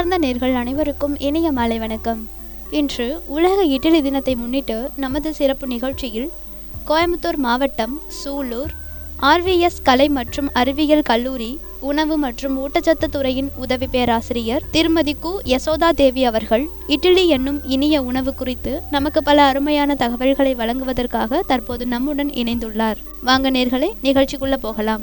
அன்பார்ந்த நேர்கள் அனைவருக்கும் இனிய மாலை வணக்கம் இன்று உலக இட்லி தினத்தை முன்னிட்டு நமது சிறப்பு நிகழ்ச்சியில் கோயம்புத்தூர் மாவட்டம் சூலூர் ஆர்விஎஸ் கலை மற்றும் அறிவியல் கல்லூரி உணவு மற்றும் ஊட்டச்சத்து துறையின் உதவி பேராசிரியர் திருமதி கு யசோதா தேவி அவர்கள் இட்லி என்னும் இனிய உணவு குறித்து நமக்கு பல அருமையான தகவல்களை வழங்குவதற்காக தற்போது நம்முடன் இணைந்துள்ளார் வாங்க நேர்களே நிகழ்ச்சிக்குள்ள போகலாம்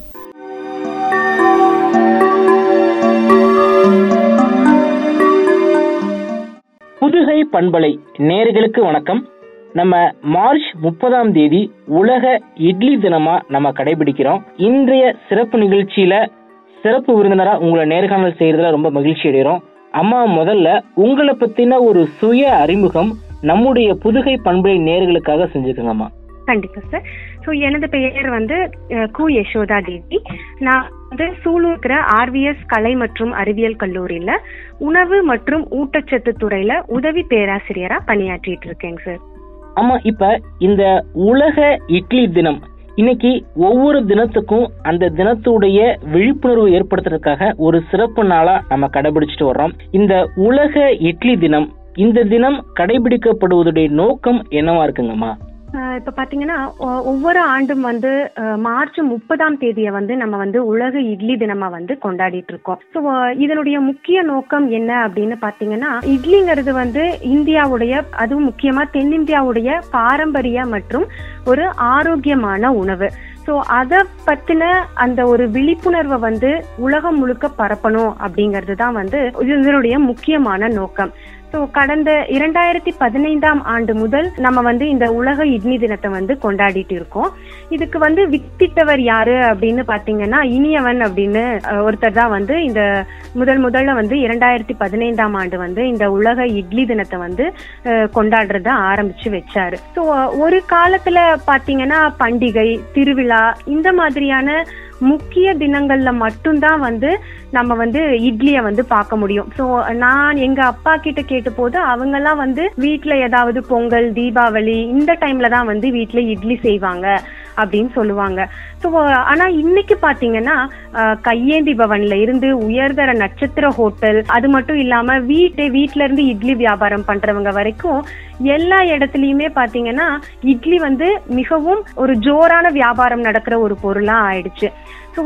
புதுகை பண்பலை நேர்களுக்கு வணக்கம் நம்ம மார்ச் முப்பதாம் தேதி உலக இட்லி தினமா நம்ம கடைபிடிக்கிறோம் இன்றைய சிறப்பு நிகழ்ச்சியில சிறப்பு விருந்தினரா உங்களை நேர்காணல் செய்யறதுல ரொம்ப மகிழ்ச்சி அடைகிறோம் அம்மா முதல்ல உங்களை பத்தின ஒரு சுய அறிமுகம் நம்முடைய புதுகை பண்பலை நேர்களுக்காக செஞ்சுக்கோங்கம்மா கண்டிப்பா சார் ஸோ எனது பெயர் வந்து அஹ், கு யசோதா தேவி நான் வந்து சூலூர் இருக்கிற ஆர்விஎஸ் கலை மற்றும் அறிவியல் கல்லூரியில உணவு மற்றும் ஊட்டச்சத்து துறையில உதவி பேராசிரியரா பணியாற்றிட்டு இருக்கேங்க சார் ஆமா இப்ப இந்த உலக இட்லி தினம் இன்னைக்கு ஒவ்வொரு தினத்துக்கும் அந்த தினத்துடைய விழிப்புணர்வு ஏற்படுத்துறதுக்காக ஒரு சிறப்பு நாளா நம்ம கடைபிடிச்சிட்டு வர்றோம் இந்த உலக இட்லி தினம் இந்த தினம் கடைபிடிக்கப்படுவதுடைய நோக்கம் என்னவா இருக்குங்கம்மா அஹ், இப்ப பாத்தீங்கன்னா ஒ- ஒவ்வொரு ஆண்டும் வந்து அஹ், மார்ச் முப்பதாம் தேதியை வந்து நம்ம வந்து உலக இட்லி தினமா வந்து கொண்டாடிட்டு இருக்கோம் ஸோ இதனுடைய முக்கிய நோக்கம் என்ன அப்படின்னு பாத்தீங்கன்னா இட்லிங்கிறது வந்து இந்தியாவுடைய அதுவும் முக்கியமா தென்னிந்தியாவுடைய பாரம்பரிய மற்றும் ஒரு ஆரோக்கியமான உணவு ஸோ அதை பத்தின அந்த ஒரு விழிப்புணர்வை வந்து உலகம் முழுக்க பரப்பணும் அப்படிங்கிறது தான் வந்து இதனுடைய முக்கியமான நோக்கம் ஸோ கடந்த இரண்டாயிரத்தி பதினைந்தாம் ஆண்டு முதல் நம்ம வந்து இந்த உலக இட்லி தினத்தை வந்து கொண்டாடிட்டு இருக்கோம் இதுக்கு வந்து வித்திட்டவர் யாரு அப்படின்னு பாத்தீங்கன்னா இனியவன் அப்படின்னு அஹ், ஒருத்தர் தான் வந்து இந்த முதல் முதல்ல வந்து இரண்டாயிரத்தி பதினைந்தாம் ஆண்டு வந்து இந்த உலக இட்லி தினத்தை வந்து அஹ், கொண்டாடுறத ஆரம்பிச்சு வச்சாரு ஸோ ஒரு காலத்துல பாத்தீங்கன்னா பண்டிகை திருவிழா இந்த மாதிரியான முக்கிய தினங்கள்ல மட்டும்தான் வந்து நம்ம வந்து இட்லியை வந்து பார்க்க முடியும் ஸோ நான் எங்க அப்பா கிட்ட கேட்டபோது அவங்கெல்லாம் வந்து வீட்ல ஏதாவது பொங்கல் தீபாவளி இந்த டைம்ல தான் வந்து வீட்ல இட்லி செய்வாங்க அப்படின்னு சொல்லுவாங்க ஸோ ஆனா இன்னைக்கு பாத்தீங்கன்னா அஹ், கையேந்தி பவன்ல இருந்து உயர்தர நட்சத்திர ஹோட்டல் அது மட்டும் இல்லாம வீட்டு வீட்ல இருந்து இட்லி வியாபாரம் பண்றவங்க வரைக்கும் எல்லா இடத்துலயுமே பாத்தீங்கன்னா இட்லி வந்து மிகவும் ஒரு ஜோரான வியாபாரம் நடக்கிற ஒரு பொருளா ஆயிடுச்சு ஸோ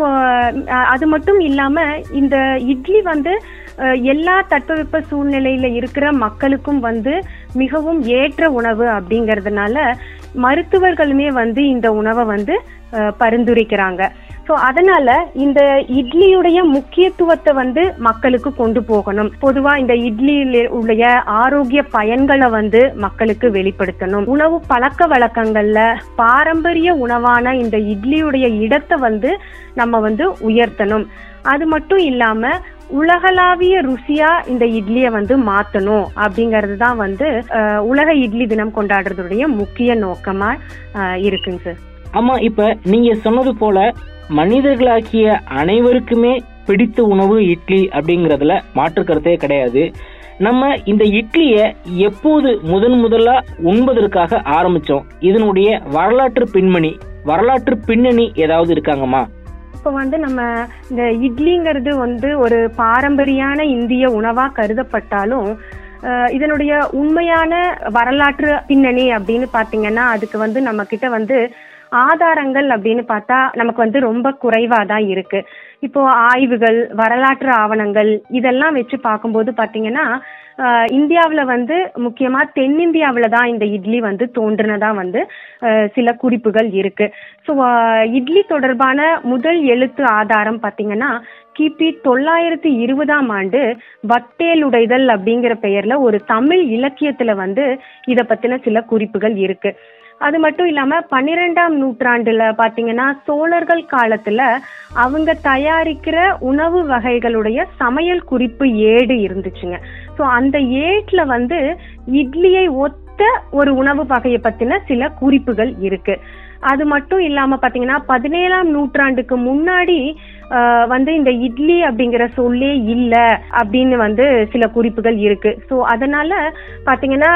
அது மட்டும் இல்லாம இந்த இட்லி வந்து அஹ், எல்லா தட்பவெப்ப சூழ்நிலையில இருக்கிற மக்களுக்கும் வந்து மிகவும் ஏற்ற உணவு அப்படிங்கறதுனால மருத்துவர்களுமே வந்து இந்த உணவை வந்து அஹ், பரிந்துரைக்கிறாங்க ஸோ அதனால இந்த இட்லியுடைய முக்கியத்துவத்தை வந்து மக்களுக்கு கொண்டு போகணும் பொதுவா இந்த இட்லியில உடைய ஆரோக்கிய பயன்களை வந்து மக்களுக்கு வெளிப்படுத்தணும் உணவு பழக்க வழக்கங்கள்ல பாரம்பரிய உணவான இந்த இட்லியுடைய இடத்தை வந்து நம்ம வந்து உயர்த்தணும் அது மட்டும் இல்லாம உலகளாவிய ருசியா இந்த இட்லியை வந்து மாத்தணும் அப்படிங்கிறது தான் வந்து அஹ், உலக இட்லி தினம் கொண்டாடுறதுடைய முக்கிய நோக்கமா அஹ், இருக்குங்க சார் ஆமா இப்ப நீங்க சொன்னது போல மனிதர்களாக்கிய அனைவருக்குமே பிடித்த உணவு இட்லி அப்படிங்கறதுல மாற்று கருத்தே கிடையாது நம்ம இந்த இட்லியை எப்போது முதன் முதலா உண்பதற்காக ஆரம்பிச்சோம் இதனுடைய வரலாற்று பின்மணி வரலாற்று பின்னணி ஏதாவது இருக்காங்கம்மா இப்போ வந்து நம்ம இந்த இட்லிங்கிறது வந்து ஒரு பாரம்பரியான இந்திய உணவா கருதப்பட்டாலும் அஹ், இதனுடைய உண்மையான வரலாற்று பின்னணி அப்படின்னு பாத்தீங்கன்னா அதுக்கு வந்து நம்ம கிட்ட வந்து ஆதாரங்கள் அப்படின்னு பார்த்தா நமக்கு வந்து ரொம்ப குறைவா தான் இருக்கு இப்போ ஆய்வுகள் வரலாற்று ஆவணங்கள் இதெல்லாம் வச்சு பார்க்கும்போது பாத்தீங்கன்னா அஹ், இந்தியாவுல வந்து முக்கியமா தென்னிந்தியாவுல தான் இந்த இட்லி வந்து தோன்றுனதா வந்து அஹ், சில குறிப்புகள் இருக்கு ஸோ இட்லி தொடர்பான முதல் எழுத்து ஆதாரம் பாத்தீங்கன்னா கிபி தொள்ளாயிரத்தி இருபதாம் ஆண்டு வத்தேலுடைதல் அப்படிங்கிற பெயர்ல ஒரு தமிழ் இலக்கியத்துல வந்து இத பத்தின சில குறிப்புகள் இருக்கு அது மட்டும் இல்லாம பன்னிரெண்டாம் நூற்றாண்டுல பாத்தீங்கன்னா சோழர்கள் காலத்துல அவங்க தயாரிக்கிற உணவு வகைகளுடைய சமையல் குறிப்பு ஏடு இருந்துச்சுங்க ஸோ அந்த ஏட்ல வந்து இட்லியை ஒத்த ஒரு உணவு வகையை பத்தின சில குறிப்புகள் இருக்கு அது மட்டும் இல்லாம பாத்தீங்கன்னா பதினேழாம் நூற்றாண்டுக்கு முன்னாடி ஆஹ், வந்து இந்த இட்லி அப்படிங்கிற சொல்லே இல்ல அப்படின்னு வந்து சில குறிப்புகள் இருக்கு ஸோ அதனால பாத்தீங்கன்னா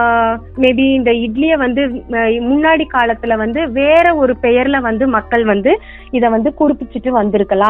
மேபி இந்த இட்லியை வந்து ஆஹ், முன்னாடி காலத்துல வந்து வேற ஒரு பெயர்ல வந்து மக்கள் வந்து இத வந்து குறிப்பிச்சிட்டு வந்திருக்கலாம்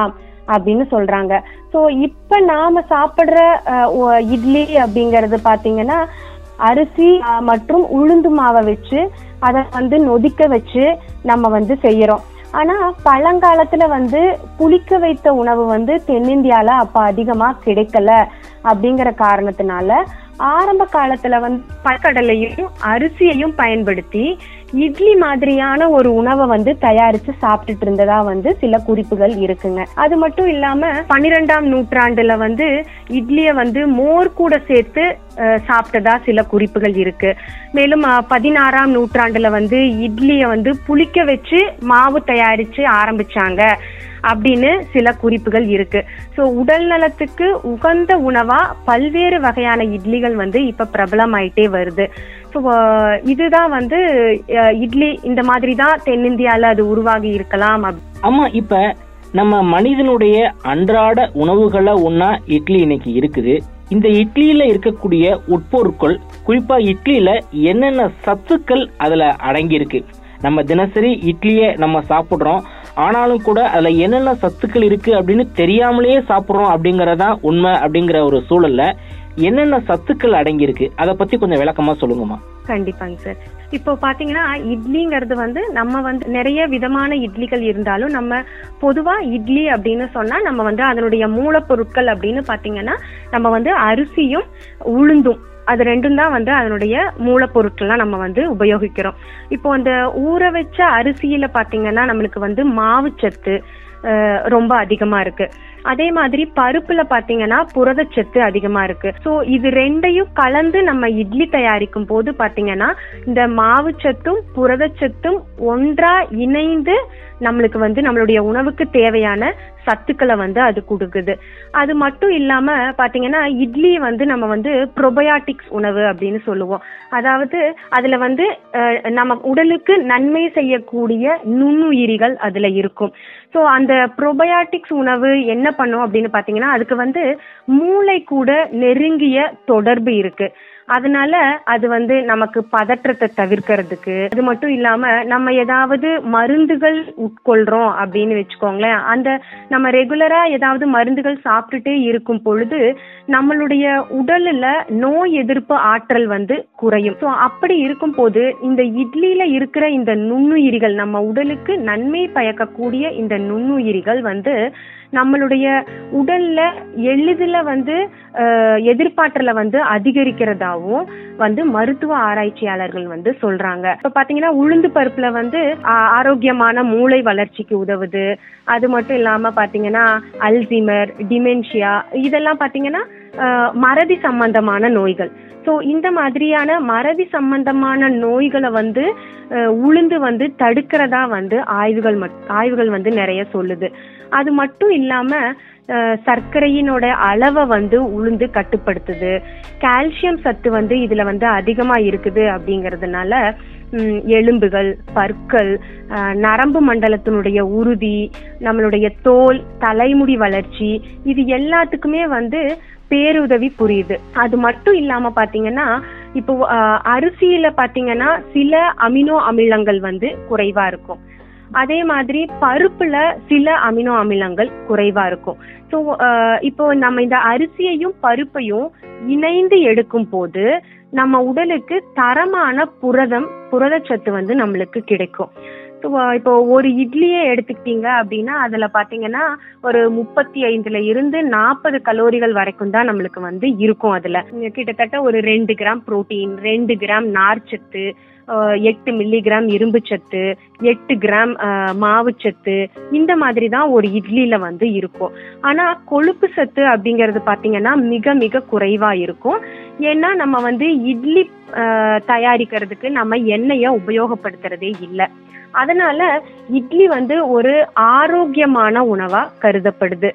அப்படின்னு சொல்றாங்க ஸோ இப்ப நாம சாப்பிடுற அஹ், ஒ- இட்லி அப்படிங்கறது பாத்தீங்கன்னா அரிசி அஹ், மற்றும் உளுந்து மாவை வச்சு அதை வந்து நொதிக்க வச்சு நம்ம வந்து செய்யறோம் ஆனா பழங்காலத்துல வந்து புளிக்க வைத்த உணவு வந்து தென்னிந்தியால அப்ப அதிகமா கிடைக்கல அப்படிங்கிற காரணத்தினால ஆரம்ப காலத்துல வந்து பழக்கடலையும் அரிசியையும் பயன்படுத்தி இட்லி மாதிரியான ஒரு உணவை வந்து தயாரிச்சு சாப்பிட்டுட்டு இருந்ததா வந்து சில குறிப்புகள் இருக்குங்க அது மட்டும் இல்லாம பன்னிரெண்டாம் நூற்றாண்டுல வந்து இட்லிய வந்து மோர் கூட சேர்த்து அஹ், சாப்பிட்டதா சில குறிப்புகள் இருக்கு மேலும் அஹ், பதினாறாம் நூற்றாண்டுல வந்து இட்லிய வந்து புளிக்க வச்சு மாவு தயாரிச்சு ஆரம்பிச்சாங்க அப்படின்னு சில குறிப்புகள் இருக்கு ஸோ உடல் நலத்துக்கு உகந்த உணவா பல்வேறு வகையான இட்லிகள் வந்து இப்ப பிரபலமாயிட்டே வருது ஸோ இதுதான் வந்து அஹ், இட்லி இந்த மாதிரி தான் தென்னிந்தியால அது உருவாகி இருக்கலாம் அப்- ஆமா இப்ப நம்ம மனிதனுடைய அன்றாட உணவுகளை ஒண்ணா இட்லி இன்னைக்கு இருக்குது இந்த இட்லியில இருக்கக்கூடிய உட்பொருட்கள் குறிப்பா இட்லியில என்னென்ன சத்துக்கள் அதுல அடங்கி இருக்கு நம்ம தினசரி இட்லியை நம்ம சாப்பிடுறோம் ஆனாலும் கூட அதுல என்னென்ன சத்துக்கள் இருக்கு அப்படின்னு தெரியாமலேயே சாப்பிடுறோம் அப்படிங்கறதான் உண்மை அப்படிங்கிற ஒரு சூழல்ல என்னென்ன சத்துக்கள் அடங்கி இருக்கு அதை பத்தி கொஞ்சம் விளக்கமா சொல்லுங்கம்மா கண்டிப்பாங்க சார் இப்போ பாத்தீங்கன்னா இட்லிங்கிறது வந்து நம்ம வந்து நிறைய விதமான இட்லிகள் இருந்தாலும் நம்ம பொதுவா இட்லி அப்படின்னு சொன்னா நம்ம வந்து அதனுடைய மூலப்பொருட்கள் அப்படின்னு பாத்தீங்கன்னா நம்ம வந்து அரிசியும் உளுந்தும் அது ரெண்டும் தான் வந்து அதனுடைய மூலப்பொருட்கள்லாம் நம்ம வந்து உபயோகிக்கிறோம் இப்போ அந்த ஊற வச்ச அரிசியில பாத்தீங்கன்னா நம்மளுக்கு வந்து மாவுச்சத்து அஹ், ரொம்ப அதிகமா இருக்கு அதே மாதிரி பருப்புல பாத்தீங்கன்னா புரதச்சத்து அதிகமா இருக்கு சோ இது ரெண்டையும் கலந்து நம்ம இட்லி தயாரிக்கும் போது பாத்தீங்கன்னா இந்த மாவுச்சத்தும் புரதச்சத்தும் ஒன்றா இணைந்து நம்மளுக்கு வந்து நம்மளுடைய உணவுக்கு தேவையான சத்துக்களை வந்து அது கொடுக்குது அது மட்டும் இல்லாம பாத்தீங்கன்னா இட்லி வந்து நம்ம வந்து ப்ரொபயாட்டிக்ஸ் உணவு அப்படின்னு சொல்லுவோம் அதாவது அதுல வந்து அஹ், நம்ம உடலுக்கு நன்மை செய்யக்கூடிய நுண்ணுயிரிகள் அதுல இருக்கும் ஸோ அந்த ப்ரோபயாட்டிக்ஸ் உணவு என்ன பண்ணும் அப்படின்னு பாத்தீங்கன்னா அதுக்கு வந்து மூளை கூட நெருங்கிய தொடர்பு இருக்கு அதனால அது வந்து நமக்கு பதற்றத்தை தவிர்க்கிறதுக்கு அது மட்டும் இல்லாம நம்ம ஏதாவது மருந்துகள் உட்கொள்றோம் அப்படின்னு வச்சுக்கோங்களேன் அந்த நம்ம ரெகுலரா ஏதாவது மருந்துகள் சாப்பிட்டுட்டே இருக்கும் பொழுது நம்மளுடைய உடல்ல நோய் எதிர்ப்பு ஆற்றல் வந்து குறையும் ஸோ அப்படி இருக்கும் போது இந்த இட்லியில இருக்கிற இந்த நுண்ணுயிரிகள் நம்ம உடலுக்கு நன்மை பயக்கக்கூடிய இந்த நுண்ணுயிரிகள் வந்து நம்மளுடைய உடல்ல எளிதில் வந்து அஹ், எதிர்ப்பாற்றலை வந்து அதிகரிக்கிறதாவும் வந்து மருத்துவ ஆராய்ச்சியாளர்கள் வந்து சொல்றாங்க இப்ப பாத்தீங்கன்னா உளுந்து பருப்புல வந்து ஆ- ஆரோக்கியமான மூளை வளர்ச்சிக்கு உதவுது அது மட்டும் இல்லாம பாத்தீங்கன்னா அல்சீமர் டிமென்ஷியா இதெல்லாம் பாத்தீங்கன்னா அஹ், மறதி சம்பந்தமான நோய்கள் ஸோ இந்த மாதிரியான மறதி சம்பந்தமான நோய்களை வந்து அஹ், உளுந்து வந்து தடுக்கிறதா வந்து ஆய்வுகள் மட்- ஆய்வுகள் வந்து நிறைய சொல்லுது அது மட்டும் இல்லாம அஹ், சர்க்கரையினோட அளவை வந்து உளுந்து கட்டுப்படுத்துது கால்சியம் சத்து வந்து இதுல வந்து அதிகமா இருக்குது அப்படிங்கறதுனால ம், எலும்புகள் பற்கள் அஹ், நரம்பு மண்டலத்தினுடைய உறுதி நம்மளுடைய தோல் தலைமுடி வளர்ச்சி இது எல்லாத்துக்குமே வந்து பேருதவி புரியுது அது மட்டும் இல்லாம பாத்தீங்கன்னா இப்போ அஹ், அரிசியில பாத்தீங்கன்னா சில அமினோ அமிலங்கள் வந்து குறைவா இருக்கும் அதே மாதிரி பருப்புல சில அமினோ அமிலங்கள் குறைவா இருக்கும் ஸோ இப்போ நம்ம இந்த அரிசியையும் பருப்பையும் இணைந்து எடுக்கும் போது நம்ம உடலுக்கு தரமான புரதம் புரதச்சத்து வந்து நம்மளுக்கு கிடைக்கும் ஸோ இப்போ ஒரு இட்லியே எடுத்துக்கிட்டீங்க அப்படின்னா அதுல பாத்தீங்கன்னா ஒரு முப்பத்தி ஐந்துல இருந்து நாற்பது கலோரிகள் வரைக்கும் தான் நம்மளுக்கு வந்து இருக்கும் அதுல இங்க கிட்டத்தட்ட ஒரு ரெண்டு கிராம் புரோட்டீன் ரெண்டு கிராம் நார்ச்சத்து அஹ், எட்டு மில்லிகிராம் இரும்பு சத்து எட்டு கிராம் அஹ், மாவுச்சத்து இந்த மாதிரி தான் ஒரு இட்லியில வந்து இருக்கும் ஆனா கொழுப்பு சத்து அப்படிங்கிறது பாத்தீங்கன்னா மிக மிக குறைவா இருக்கும் ஏன்னா நம்ம வந்து இட்லி அஹ், தயாரிக்கிறதுக்கு நம்ம எண்ணெயை உபயோகப்படுத்துறதே இல்லை அதனால இட்லி வந்து ஒரு ஆரோக்கியமான உணவா கருதப்படுது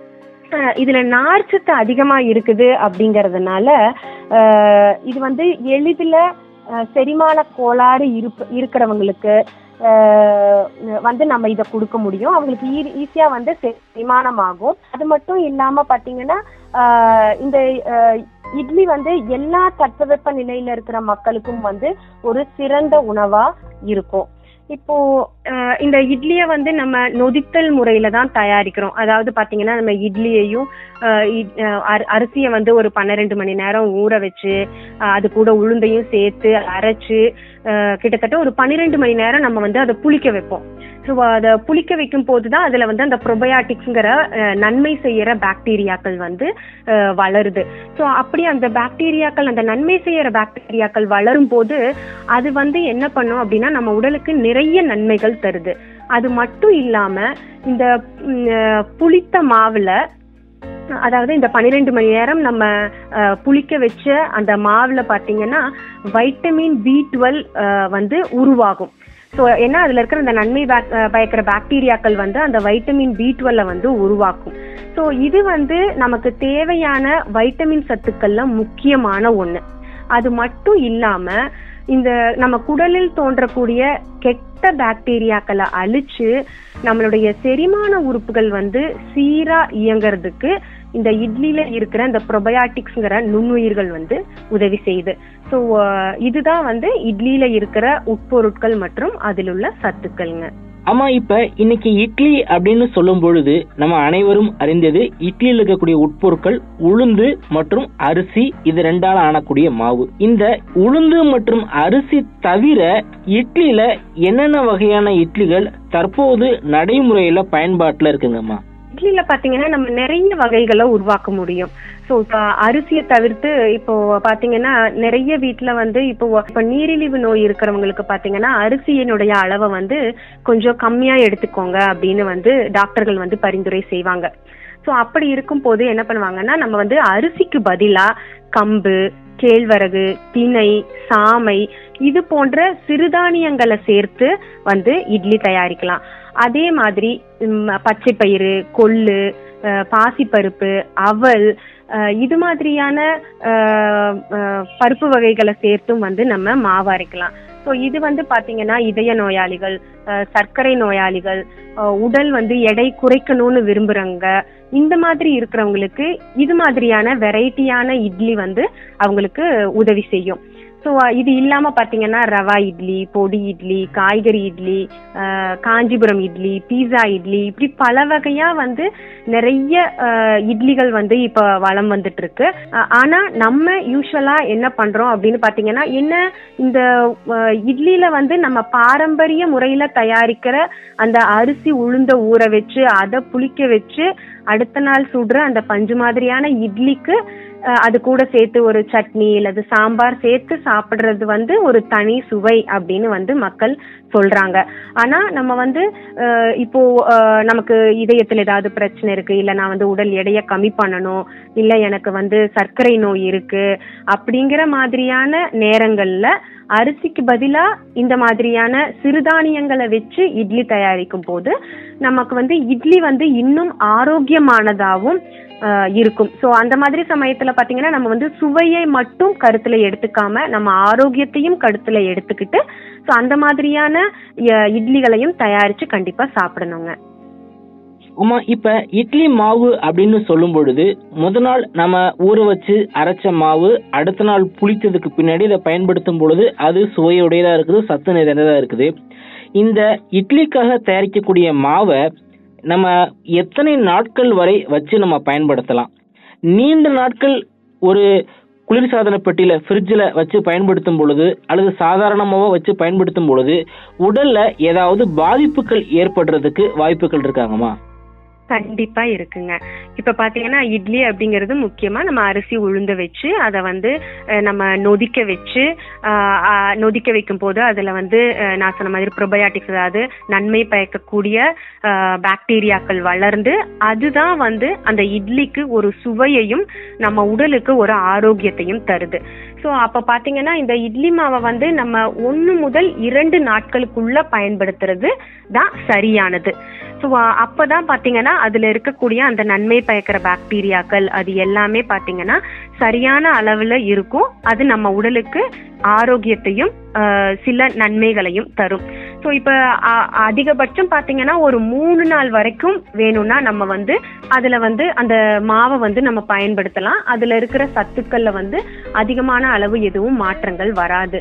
அஹ் இதுல நார்ச்சத்து அதிகமா இருக்குது அப்படிங்கறதுனால அஹ் இது வந்து எளிதில் அஹ் செரிமான கோளாறு இருப்ப இருக்கிறவங்களுக்கு அஹ் வந்து நம்ம இதை கொடுக்க முடியும் அவங்களுக்கு ஈஸியா வந்து செரிமானம் ஆகும் அது மட்டும் இல்லாம பாத்தீங்கன்னா அஹ் இந்த அஹ் இட்லி வந்து எல்லா தட்பவெப்ப நிலையில இருக்கிற மக்களுக்கும் வந்து ஒரு சிறந்த உணவா இருக்கும் இப்போ அஹ், இந்த இட்லியை வந்து நம்ம நொதித்தல் முறையில தான் தயாரிக்கிறோம் அதாவது பாத்தீங்கன்னா நம்ம இட்லியையும் அஹ், இட்- அஹ், அரி- அரிசியை வந்து ஒரு பன்னிரெண்டு மணி நேரம் ஊற வச்சு அஹ், அது கூட உளுந்தையும் சேர்த்து அரைச்சு அஹ், கிட்டத்தட்ட ஒரு பன்னிரெண்டு மணி நேரம் நம்ம வந்து அதை புளிக்க வைப்போம் ஸோ அதை புளிக்க வைக்கும் போது தான் அதுல வந்து அந்த ப்ரொபயாட்டிக்ஸ்ங்கிற நன்மை செய்யற பாக்டீரியாக்கள் வந்து அஹ், வளருது ஸோ அப்படி அந்த பாக்டீரியாக்கள் அந்த நன்மை செய்யற பாக்டீரியாக்கள் வளரும் போது அது வந்து என்ன பண்ணும் அப்படின்னா நம்ம உடலுக்கு நிறைய நன்மைகள் தருது அது மட்டும் இல்லாம இந்த ம், அஹ், புளித்த மாவுல அதாவது இந்த பன்னிரெண்டு மணி நேரம் நம்ம அஹ், புளிக்க வச்ச அந்த மாவுல பாத்தீங்கன்னா வைட்டமின் பி டுவெல் வந்து உருவாகும் ஸோ ஏன்னா அதுல இருக்கிற அந்த நன்மை பாக்- அஹ், பயக்கிற பாக்டீரியாக்கள் வந்து அந்த வைட்டமின் பி டுவெல்ல வந்து உருவாக்கும் ஸோ இது வந்து நமக்கு தேவையான வைட்டமின் சத்துக்கள்ல முக்கியமான ஒண்ணு அது மட்டும் இல்லாம இந்த நம்ம குடலில் தோன்றக்கூடிய கெட்ட பாக்டீரியாக்களை அழிச்சு நம்மளுடைய செரிமான உறுப்புகள் வந்து சீரா இயங்குறதுக்கு இந்த இட்லியில இருக்கிற இந்த ப்ரொபயாட்டிக்ஸ்ங்கிற நுண்ணுயிர்கள் வந்து உதவி செய்யுது ஸோ இதுதான் வந்து இட்லியில இருக்கிற உட்பொருட்கள் மற்றும் அதில் உள்ள சத்துக்கள்ங்க ஆமா இப்ப இன்னைக்கு இட்லி அப்படின்னு சொல்லும் பொழுது நம்ம அனைவரும் அறிந்தது இட்லியில் இருக்கக்கூடிய உட்பொருட்கள் உளுந்து மற்றும் அரிசி இது ரெண்டால ஆனக்கூடிய மாவு இந்த உளுந்து மற்றும் அரிசி தவிர இட்லியில என்னென்ன வகையான இட்லிகள் தற்போது நடைமுறையில பயன்பாட்டுல இருக்குங்கம்மா இட்லியில பாத்தீங்கன்னா நம்ம நிறைய வகைகளை உருவாக்க முடியும் ஸோ இப்போ அரிசியை தவிர்த்து இப்போ பாத்தீங்கன்னா நிறைய வீட்ல வந்து இப்போ இப்போ நீரிழிவு நோய் இருக்கிறவங்களுக்கு பாத்தீங்கன்னா அரிசியினுடைய அளவை வந்து கொஞ்சம் கம்மியா எடுத்துக்கோங்க அப்படின்னு வந்து டாக்டர்கள் வந்து பரிந்துரை செய்வாங்க ஸோ அப்படி இருக்கும் போது என்ன பண்ணுவாங்கன்னா நம்ம வந்து அரிசிக்கு பதிலா கம்பு கேழ்வரகு திணை சாமை இது போன்ற சிறுதானியங்களை சேர்த்து வந்து இட்லி தயாரிக்கலாம் அதே மாதிரி ம், பச்சைப்பயிறு கொள்ளு அஹ், பாசிப்பருப்பு அவல் அஹ், இது மாதிரியான அஹ், அஹ், பருப்பு வகைகளை சேர்த்தும் வந்து நம்ம மாவு அரைக்கலாம் ஸோ இது வந்து பாத்தீங்கன்னா இதய நோயாளிகள் அஹ், சர்க்கரை நோயாளிகள் அஹ், உடல் வந்து எடை குறைக்கணும்னு விரும்புறவங்க இந்த மாதிரி இருக்கிறவங்களுக்கு இது மாதிரியான வெரைட்டியான இட்லி வந்து அவங்களுக்கு உதவி செய்யும் ஸோ இது இல்லாம பாத்தீங்கன்னா ரவா இட்லி பொடி இட்லி காய்கறி இட்லி அஹ், காஞ்சிபுரம் இட்லி பீஸா இட்லி இப்படி பல வகையா வந்து நிறைய அஹ், இட்லிகள் வந்து இப்ப வளம் வந்துட்டு இருக்கு அஹ், ஆனா நம்ம யூஸ்வலா என்ன பண்றோம் அப்படின்னு பாத்தீங்கன்னா என்ன இந்த அஹ், இட்லியில வந்து நம்ம பாரம்பரிய முறையில தயாரிக்கிற அந்த அரிசி உளுந்த ஊற வச்சு அதை புளிக்க வச்சு அடுத்த நாள் சுடுற அந்த பஞ்சு மாதிரியான இட்லிக்கு அஹ், அது கூட சேர்த்து ஒரு சட்னி அல்லது சாம்பார் சேர்த்து சாப்பிடுறது வந்து ஒரு தனி சுவை அப்படின்னு வந்து மக்கள் சொல்றாங்க ஆனா நம்ம வந்து அஹ், இப்போ அஹ், நமக்கு இதயத்துல ஏதாவது பிரச்சனை இருக்கு இல்ல நான் வந்து உடல் எடையை கம்மி பண்ணணும் இல்ல எனக்கு வந்து சர்க்கரை நோய் இருக்கு அப்படிங்கிற மாதிரியான நேரங்கள்ல அரிசிக்கு பதிலா இந்த மாதிரியான சிறுதானியங்களை வச்சு இட்லி தயாரிக்கும் போது நமக்கு வந்து இட்லி வந்து இன்னும் ஆரோக்கியமானதாகவும் ஆஹ், இருக்கும் ஸோ அந்த மாதிரி சமயத்துல பாத்தீங்கன்னா நம்ம வந்து சுவையை மட்டும் கருத்துல எடுத்துக்காம நம்ம ஆரோக்கியத்தையும் கருத்துல எடுத்துக்கிட்டு ஸோ அந்த மாதிரியான அஹ், இட்லிகளையும் தயாரிச்சு கண்டிப்பா சாப்பிடணுங்க ஆமா இப்ப இட்லி மாவு அப்படின்னு சொல்லும் பொழுது முத நாள் நம்ம ஊற வச்சு அரைச்ச மாவு அடுத்த நாள் புளித்ததுக்கு பின்னாடி இதை பயன்படுத்தும் பொழுது அது சுவையுடையதா இருக்குது சத்து நிறைந்ததா இருக்குது இந்த இட்லிக்காக தயாரிக்கக்கூடிய மாவை நம்ம எத்தனை நாட்கள் வரை வச்சு நம்ம பயன்படுத்தலாம் நீண்ட நாட்கள் ஒரு குளிர்சாதன பெட்டியில ஃப்ரிட்ஜில் வச்சு பயன்படுத்தும் பொழுது அல்லது சாதாரணமாக வச்சு பயன்படுத்தும் பொழுது உடல்ல ஏதாவது பாதிப்புகள் ஏற்படுறதுக்கு வாய்ப்புகள் இருக்காங்கம்மா கண்டிப்பா இருக்குங்க இப்ப பாத்தீங்கன்னா இட்லி அப்படிங்கிறது முக்கியமா நம்ம அரிசி உளுந்த வச்சு அதை வந்து அஹ், நம்ம நொதிக்க வச்சு ஆஹ், ஆஹ், நொதிக்க வைக்கும் போது அதுல வந்து அஹ், நான் சொன்ன மாதிரி ப்ரொபயாட்டிக்ஸ் அதாவது நன்மை பயக்கக்கூடிய ஆஹ், பாக்டீரியாக்கள் வளர்ந்து அதுதான் வந்து அந்த இட்லிக்கு ஒரு சுவையையும் நம்ம உடலுக்கு ஒரு ஆரோக்கியத்தையும் தருது ஸோ அப்ப பாத்தீங்கன்னா இந்த இட்லி மாவை வந்து நம்ம ஒன்னு முதல் இரண்டு நாட்களுக்குள்ள பயன்படுத்துறது தான் சரியானது ஸோ அப்பதான் பாத்தீங்கன்னா அதுல இருக்கக்கூடிய அந்த நன்மை பயக்கிற பாக்டீரியாக்கள் அது எல்லாமே பாத்தீங்கன்னா சரியான அளவுல இருக்கும் அது நம்ம உடலுக்கு ஆரோக்கியத்தையும் ஆஹ், சில நன்மைகளையும் தரும் ஸோ இப்போ அதிகபட்சம் பாத்தீங்கன்னா ஒரு மூணு நாள் வரைக்கும் வேணும்னா நம்ம வந்து அதுல வந்து அந்த மாவை வந்து நம்ம பயன்படுத்தலாம் அதுல இருக்கிற சத்துக்கள்ல வந்து அதிகமான அளவு எதுவும் மாற்றங்கள் வராது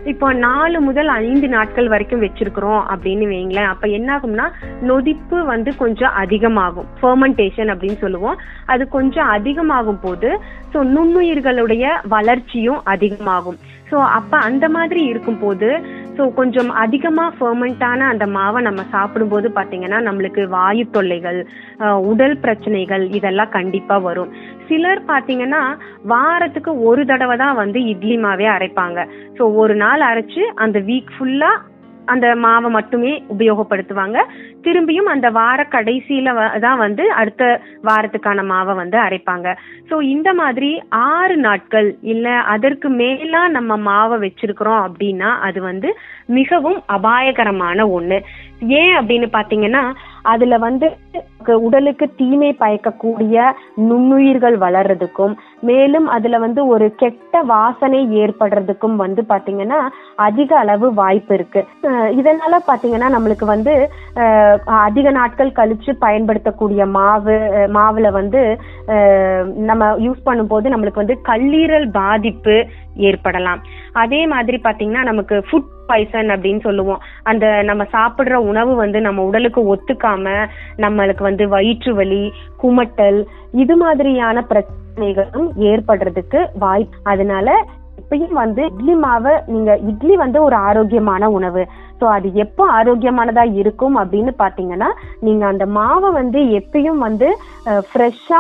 இப்போ நாலு முதல் ஐந்து நாட்கள் வரைக்கும் வச்சிருக்கிறோம் அப்படின்னு வைங்களேன் அப்ப என்ன ஆகும்னா நொதிப்பு வந்து கொஞ்சம் அதிகமாகும் ஃபெர்மெண்டேஷன் அப்படின்னு சொல்லுவோம் அது கொஞ்சம் அதிகமாகும் போது ஸோ நுண்ணுயிர்களுடைய வளர்ச்சியும் அதிகமாகும் ஸோ அப்ப அந்த மாதிரி இருக்கும்போது ஸோ கொஞ்சம் அதிகமாக ஃபெர்மெண்டான அந்த மாவை நம்ம சாப்பிடும்போது பார்த்தீங்கன்னா நம்மளுக்கு வாயு தொல்லைகள் அஹ், உடல் பிரச்சனைகள் இதெல்லாம் கண்டிப்பாக வரும் சிலர் பார்த்தீங்கன்னா வாரத்துக்கு ஒரு தடவை தான் வந்து இட்லி மாவே அரைப்பாங்க ஸோ ஒரு நாள் அரைச்சு அந்த வீக் ஃபுல்லாக அந்த மாவை மட்டுமே உபயோகப்படுத்துவாங்க திரும்பியும் அந்த வார கடைசியில வ- தான் வந்து அடுத்த வாரத்துக்கான மாவை வந்து அரைப்பாங்க ஸோ இந்த மாதிரி ஆறு நாட்கள் இல்ல அதற்கு மேலா நம்ம மாவை வச்சிருக்கிறோம் அப்படின்னா அது வந்து மிகவும் அபாயகரமான ஒண்ணு ஏன் அப்படின்னு பாத்தீங்கன்னா அதுல வந்து க- உடலுக்கு தீமை பயக்கக்கூடிய நுண்ணுயிர்கள் வளர்றதுக்கும் மேலும் அதுல வந்து ஒரு கெட்ட வாசனை ஏற்படுறதுக்கும் வந்து பாத்தீங்கன்னா அதிக அளவு வாய்ப்பு இருக்கு அஹ் இதனால பாத்தீங்கன்னா நம்மளுக்கு வந்து அஹ், அதிக நாட்கள் கழிச்சு பயன்படுத்தக்கூடிய மாவு அஹ், மாவுல வந்து அஹ், நம்ம யூஸ் பண்ணும்போது நம்மளுக்கு வந்து கல்லீரல் பாதிப்பு ஏற்படலாம் அதே மாதிரி பாத்தீங்கன்னா நமக்கு ஃபுட் பாய்சன் அப்படின்னு சொல்லுவோம் அந்த நம்ம சாப்பிடுற உணவு வந்து நம்ம உடலுக்கு ஒத்துக்காம நம்மளுக்கு வந்து வயிற்று வலி குமட்டல் இது மாதிரியான பிரச்சனைகளும் ஏற்படுறதுக்கு வாய்ப்பு அதனால எப்பயும் வந்து இட்லி மாவை நீங்க இட்லி வந்து ஒரு ஆரோக்கியமான உணவு ஸோ அது எப்போ ஆரோக்கியமானதா இருக்கும் அப்படின்னு பாத்தீங்கன்னா நீங்க அந்த மாவை வந்து எப்பயும் வந்து ஃப்ரெஷ்ஷா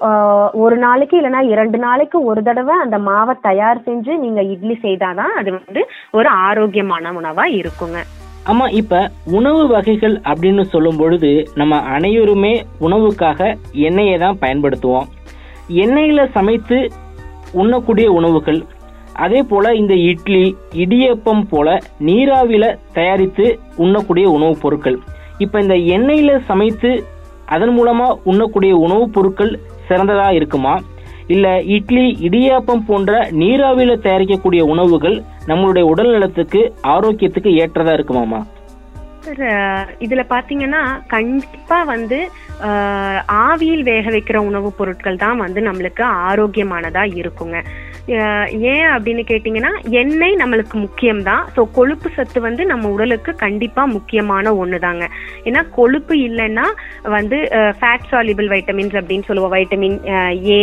ஒரு நாளைக்கு இல்லைன்னா இரண்டு நாளைக்கு ஒரு தடவை அந்த மாவை தயார் செஞ்சு நீங்க இட்லி செய்தாதான் அது வந்து ஒரு ஆரோக்கியமான உணவா இருக்குங்க ஆமா இப்ப உணவு வகைகள் அப்படின்னு சொல்லும் பொழுது நம்ம அனைவருமே உணவுக்காக எண்ணெயை தான் பயன்படுத்துவோம் எண்ணெயில சமைத்து உண்ணக்கூடிய உணவுகள் அதே போல இந்த இட்லி இடியப்பம் போல நீராவில தயாரித்து உண்ணக்கூடிய உணவுப் பொருட்கள் இப்ப இந்த எண்ணெயில சமைத்து அதன் மூலமா உண்ணக்கூடிய உணவுப் பொருட்கள் சிறந்ததா இருக்குமா இல்ல இட்லி இடியாப்பம் போன்ற நீராவில தயாரிக்கக்கூடிய உணவுகள் நம்மளுடைய உடல் நலத்துக்கு ஆரோக்கியத்துக்கு ஏற்றதா இருக்குமாமா சார் அஹ், இதுல பாத்தீங்கன்னா கண்டிப்பா வந்து அஹ், ஆவியில் வேக வைக்கிற உணவுப் பொருட்கள் தான் வந்து நம்மளுக்கு ஆரோக்கியமானதா இருக்குங்க அஹ், ஏன் அப்படின்னு கேட்டிங்கன்னா எண்ணெய் நம்மளுக்கு முக்கியம்தான் ஸோ கொழுப்பு சத்து வந்து நம்ம உடலுக்கு கண்டிப்பா முக்கியமான ஒன்று தாங்க ஏன்னா கொழுப்பு இல்லைன்னா வந்து ஃபேட் சாலிபிள் வைட்டமின்ஸ் அப்படின்னு சொல்லுவோம் vitamin A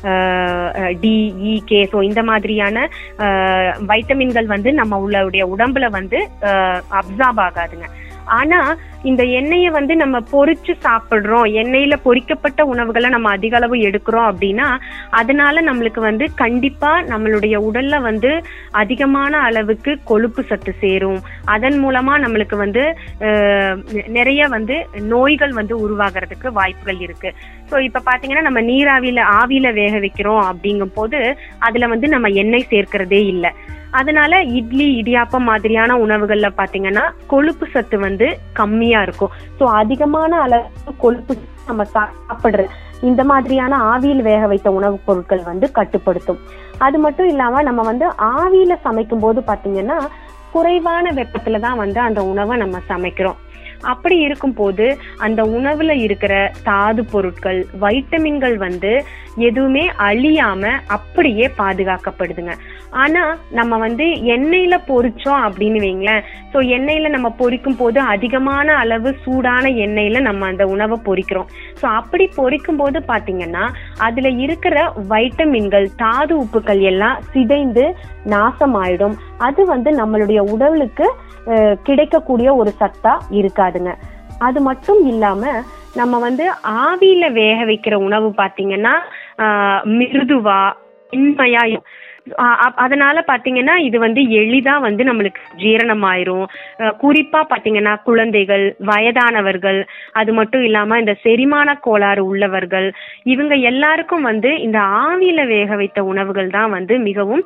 D E K so இந்த மாதிரியான அஹ், வைட்டமின்கள் வந்து நம்ம உள்ளுடைய உடம்புல வந்து அப்சார்ப் ஆகாதுங்க ஆனா இந்த எண்ணெயை வந்து நம்ம பொரிச்சு சாப்பிடுறோம் எண்ணெயில பொரிக்கப்பட்ட உணவுகளை நம்ம அதிக அளவு எடுக்கிறோம் அப்படின்னா அதனால நம்மளுக்கு வந்து கண்டிப்பா நம்மளுடைய உடல்ல வந்து அதிகமான அளவுக்கு கொழுப்பு சத்து சேரும் அதன் மூலமா நம்மளுக்கு வந்து அஹ், நெ- நிறைய வந்து நோய்கள் வந்து உருவாகிறதுக்கு வாய்ப்புகள் இருக்கு ஸோ இப்ப பாத்தீங்கன்னா நம்ம நீராவியில ஆவியில வேக வைக்கிறோம் அப்படிங்கும் போது அதுல வந்து நம்ம எண்ணெய் சேர்க்கிறதே இல்லை அதனால இட்லி இடியாப்பம் மாதிரியான உணவுகள்ல பாத்தீங்கன்னா கொழுப்பு சத்து வந்து கம்மியா இருக்கும் ஸோ அதிகமான அளவு கொழுப்பு சத்து நம்ம சாப்பிடுற இந்த மாதிரியான ஆவியில் வேக வைத்த உணவுப் பொருட்கள் வந்து கட்டுப்படுத்தும் அது மட்டும் இல்லாம நம்ம வந்து ஆவியில சமைக்கும் போது பாத்தீங்கன்னா குறைவான வெப்பத்துல தான் வந்து அந்த உணவை நம்ம சமைக்கிறோம் அப்படி இருக்கும்போது அந்த உணவுல இருக்கிற தாது பொருட்கள் வைட்டமின்கள் வந்து எதுவுமே அழியாம அப்படியே பாதுகாக்கப்படுதுங்க ஆனா நம்ம வந்து எண்ணெயில பொரிச்சோம் அப்படின்னு வைங்களேன் ஸோ எண்ணெயில நம்ம பொரிக்கும் போது அதிகமான அளவு சூடான எண்ணெயில நம்ம அந்த உணவை பொரிக்கிறோம் ஸோ அப்படி பொரிக்கும் போது பாத்தீங்கன்னா அதுல இருக்கிற வைட்டமின்கள் தாது உப்புக்கள் எல்லாம் சிதைந்து நாசமாயிடும் அது வந்து நம்மளுடைய உடலுக்கு அஹ், கிடைக்கக்கூடிய ஒரு சத்தா இருக்காதுங்க அது மட்டும் இல்லாம நம்ம வந்து ஆவியில வேக வைக்கிற உணவு பாத்தீங்கன்னா ஆஹ், மிருதுவா இன்மையா ஆஹ் அப்- அதனால பாத்தீங்கன்னா இது வந்து எளிதா வந்து நம்மளுக்கு ஜீரணமாயிரும் அஹ் குறிப்பா பாத்தீங்கன்னா குழந்தைகள் வயதானவர்கள் அது மட்டும் இல்லாம இந்த செரிமான கோளாறு உள்ளவர்கள் இவங்க எல்லாருக்கும் வந்து இந்த ஆவியில வேக வைத்த உணவுகள் தான் வந்து மிகவும்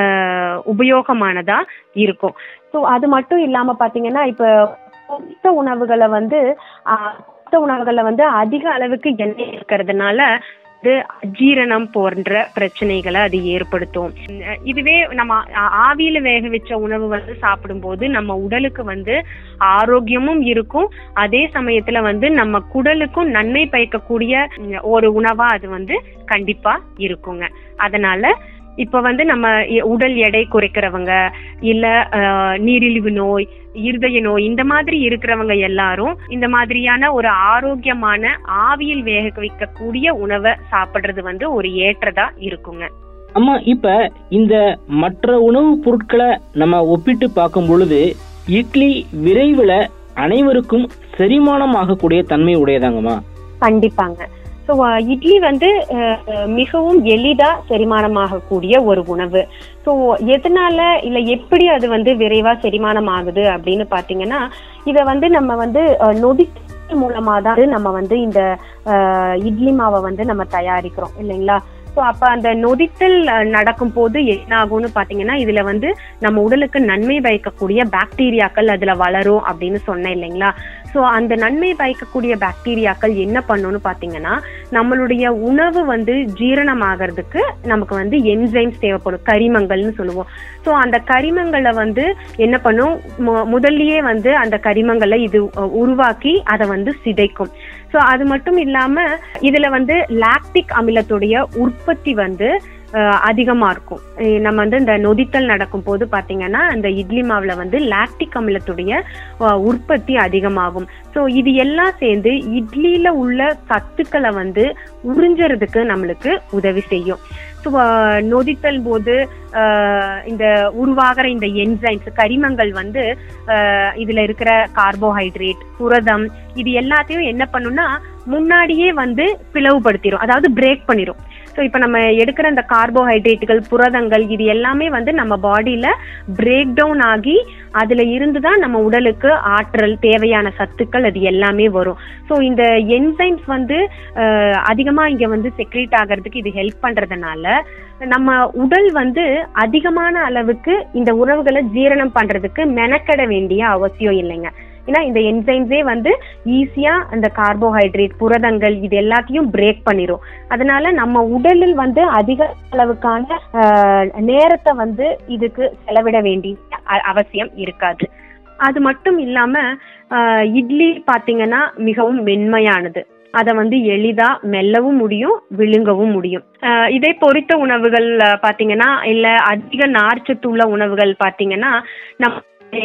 ஆஹ் உபயோகமானதா இருக்கும் ஸோ அது மட்டும் இல்லாம பாத்தீங்கன்னா இப்ப பொரித்த உணவுகளை வந்து ஆஹ் பொரித்த உணவுகள்ல வந்து அதிக அளவுக்கு எண்ணெய் இருக்கிறதுனால இது அஜீரணம் போன்ற பிரச்சனைகளை அது ஏற்படுத்தும் உம் இதுவே நம்ம ஆ- ஆவியில வேக வச்ச உணவு வந்து சாப்பிடும்போது நம்ம உடலுக்கு வந்து ஆரோக்கியமும் இருக்கும் அதே சமயத்துல வந்து நம்ம குடலுக்கும் நன்மை பயக்கக்கூடிய உம், ஒரு உணவா அது வந்து கண்டிப்பா இருக்குங்க அதனால இப்ப வந்து நம்ம எ- உடல் எடை குறைக்கிறவங்க இல்ல அஹ், நீரிழிவு நோய் இருதய நோய் இந்த மாதிரி இருக்கிறவங்க எல்லாரும் இந்த மாதிரியான ஒரு ஆரோக்கியமான ஆவியில் வேக வைக்கக்கூடிய உணவை சாப்பிடுறது வந்து ஒரு ஏற்றதா இருக்குங்க அம்மா இப்ப இந்த மற்ற உணவுப் பொருட்களை நம்ம ஒப்பிட்டு பார்க்கும் பொழுது இட்லி விரைவில் அனைவருக்கும் செரிமானம் ஆகக்கூடிய தன்மை உடையதாங்கம்மா கண்டிப்பாங்க ஸோ இட்லி வந்து அஹ், மிகவும் எளிதா செரிமானமாகக்கூடிய ஒரு உணவு ஸோ எதனால இல்ல எப்படி அது வந்து விரைவா செரிமானம் ஆகுது அப்படின்னு பாத்தீங்கன்னா இத வந்து நம்ம வந்து அஹ், நொதித்தல் மூலமா தான் நம்ம வந்து இந்த அஹ், இட்லி மாவை வந்து நம்ம தயாரிக்கிறோம் இல்லைங்களா ஸோ அப்ப அந்த நொதித்தல் அஹ், நடக்கும் போது என்ன ஆகும்னு பாத்தீங்கன்னா இதுல வந்து நம்ம உடலுக்கு நன்மை பயக்கக்கூடிய பாக்டீரியாக்கள் அதுல வளரும் அப்படின்னு சொன்னேன் இல்லைங்களா ஸோ அந்த நன்மை பயக்கக்கூடிய பாக்டீரியாக்கள் என்ன பண்ணும்னு பாத்தீங்கன்னா நம்மளுடைய உணவு வந்து ஜீரணமாகறதுக்கு நமக்கு வந்து என்சைம்ஸ் தேவைப்படும் கரிமங்கள்னு சொல்லுவோம் ஸோ அந்த கரிமங்களை வந்து என்ன பண்ணும் மு- முதல்லயே வந்து அந்த கரிமங்களை இது அஹ், உருவாக்கி அதை வந்து சிதைக்கும் ஸோ அது மட்டும் இல்லாம இதுல வந்து லாக்டிக் அமிலத்துடைய உற்பத்தி வந்து அஹ், அதிகமா இருக்கும் அஹ் நம்ம வந்து இந்த நொதித்தல் நடக்கும் போது பாத்தீங்கன்னா அந்த இட்லி மாவுல வந்து லாக்டிக் அமிலத்துடைய அஹ், உற்பத்தி அதிகமாகும் ஸோ இது எல்லாம் சேர்ந்து இட்லியில உள்ள சத்துக்களை வந்து உறிஞ்சறதுக்கு நம்மளுக்கு உதவி செய்யும் ஸோ நொதித்தல் போது அஹ், இந்த உருவாகிற இந்த என்சைம்ஸ் கரிமங்கள் வந்து அஹ், இதுல இருக்கிற கார்போஹைட்ரேட் புரதம் இது எல்லாத்தையும் என்ன பண்ணும்னா முன்னாடியே வந்து பிளவுபடுத்திடும் அதாவது பிரேக் பண்ணிடும் ஸோ இப்போ நம்ம எடுக்கிற அந்த கார்போஹைட்ரேட்டுகள் புரதங்கள் இது எல்லாமே வந்து நம்ம பாடியில பிரேக் டவுன் ஆகி அதுல இருந்து தான் நம்ம உடலுக்கு ஆற்றல் தேவையான சத்துக்கள் அது எல்லாமே வரும் ஸோ இந்த என்சைம்ஸ் வந்து அஹ், அதிகமா இங்க வந்து செக்ரேட் ஆகிறதுக்கு இது ஹெல்ப் பண்றதுனால நம்ம உடல் வந்து அதிகமான அளவுக்கு இந்த உணவுகளை ஜீரணம் பண்றதுக்கு மெனக்கெட வேண்டிய அவசியம் இல்லைங்க ஏன்னா இந்த என்சைம்ஸே வந்து ஈஸியா அந்த கார்போஹைட்ரேட் புரதங்கள் இது எல்லாத்தையும் பிரேக் பண்ணிரும் அதனால நம்ம உடலில் வந்து அதிக அளவுக்கான ஆஹ், நேரத்தை வந்து இதுக்கு செலவிட வேண்டிய அ- அவசியம் இருக்காது அது மட்டும் இல்லாம ஆஹ், இட்லி பாத்தீங்கன்னா மிகவும் மென்மையானது அதை வந்து எளிதா மெல்லவும் முடியும் விழுங்கவும் முடியும் ஆஹ், இதை பொரித்த உணவுகள் ஆஹ், பாத்தீங்கன்னா இல்ல அதிக நார்ச்சத்து உள்ள உணவுகள் பாத்தீங்கன்னா நம்ம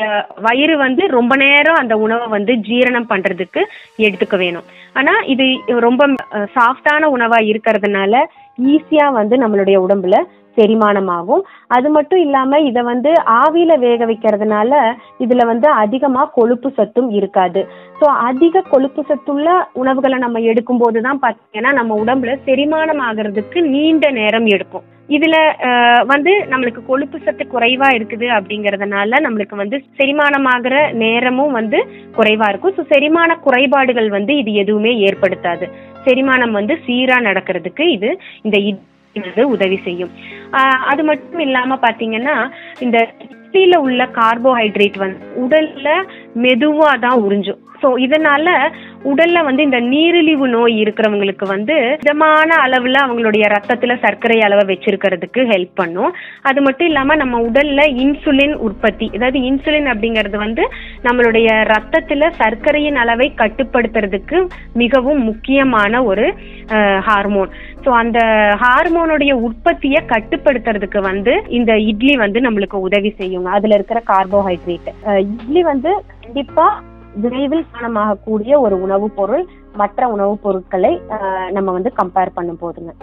வயிறு வந்து ரொம்ப நேரம் அந்த உணவை வந்து ஜீரணம் பண்றதுக்கு எடுத்துக்க வேணும் ஆனா இது ரொம்ப சாஃப்டான உணவா இருக்கிறதுனால ஈஸியா வந்து நம்மளுடைய உடம்புல செரிமானமாகும் அது மட்டும் இல்லாம இத வந்து ஆவியில வேக வைக்கிறதுனால இதுல வந்து அதிகமா கொழுப்பு சத்தும் இருக்காது ஸோ அதிக கொழுப்பு சத்துள்ள உணவுகளை நம்ம எடுக்கும் போதுதான் பாத்தீங்கன்னா நம்ம உடம்புல செரிமானம் ஆகிறதுக்கு நீண்ட நேரம் எடுக்கும் இதுல அஹ், வந்து நம்மளுக்கு கொழுப்பு சத்து குறைவா இருக்குது அப்படிங்கறதுனால நம்மளுக்கு வந்து செரிமானமாகிற நேரமும் வந்து குறைவா இருக்கும் ஸோ செரிமான குறைபாடுகள் வந்து இது எதுவுமே ஏற்படுத்தாது செரிமானம் வந்து சீரா நடக்கிறதுக்கு இது இந்த இட்லி வந்து உதவி செய்யும் ஆஹ் அது மட்டும் இல்லாம பாத்தீங்கன்னா இந்த இட்லியில உள்ள கார்போஹைட்ரேட் வந்து உடல்ல மெதுவா தான் உறிஞ்சும் ஸோ இதனால உடல்ல வந்து இந்த நீரிழிவு நோய் இருக்கிறவங்களுக்கு வந்து மிதமான அளவுல அவங்களுடைய ரத்தத்துல சர்க்கரை அளவை வச்சிருக்கிறதுக்கு ஹெல்ப் பண்ணும் அது மட்டும் இல்லாம நம்ம உடல்ல இன்சுலின் உற்பத்தி அதாவது இன்சுலின் அப்படிங்கிறது வந்து நம்மளுடைய ரத்தத்துல சர்க்கரையின் அளவை கட்டுப்படுத்துறதுக்கு மிகவும் முக்கியமான ஒரு ஹார்மோன் ஸோ அந்த ஹார்மோனுடைய உற்பத்தியை கட்டுப்படுத்துறதுக்கு வந்து இந்த இட்லி வந்து நம்மளுக்கு உதவி செய்யுங்க அதுல இருக்கிற கார்போஹைட்ரேட் இட்லி வந்து கண்டிப்பா விரைவில் காணமாகக்கூடிய ஒரு உணவுப் பொருள் மற்ற உணவுப் பொருட்களை அஹ், நம்ம வந்து கம்பேர் பண்ணும் போதுங்க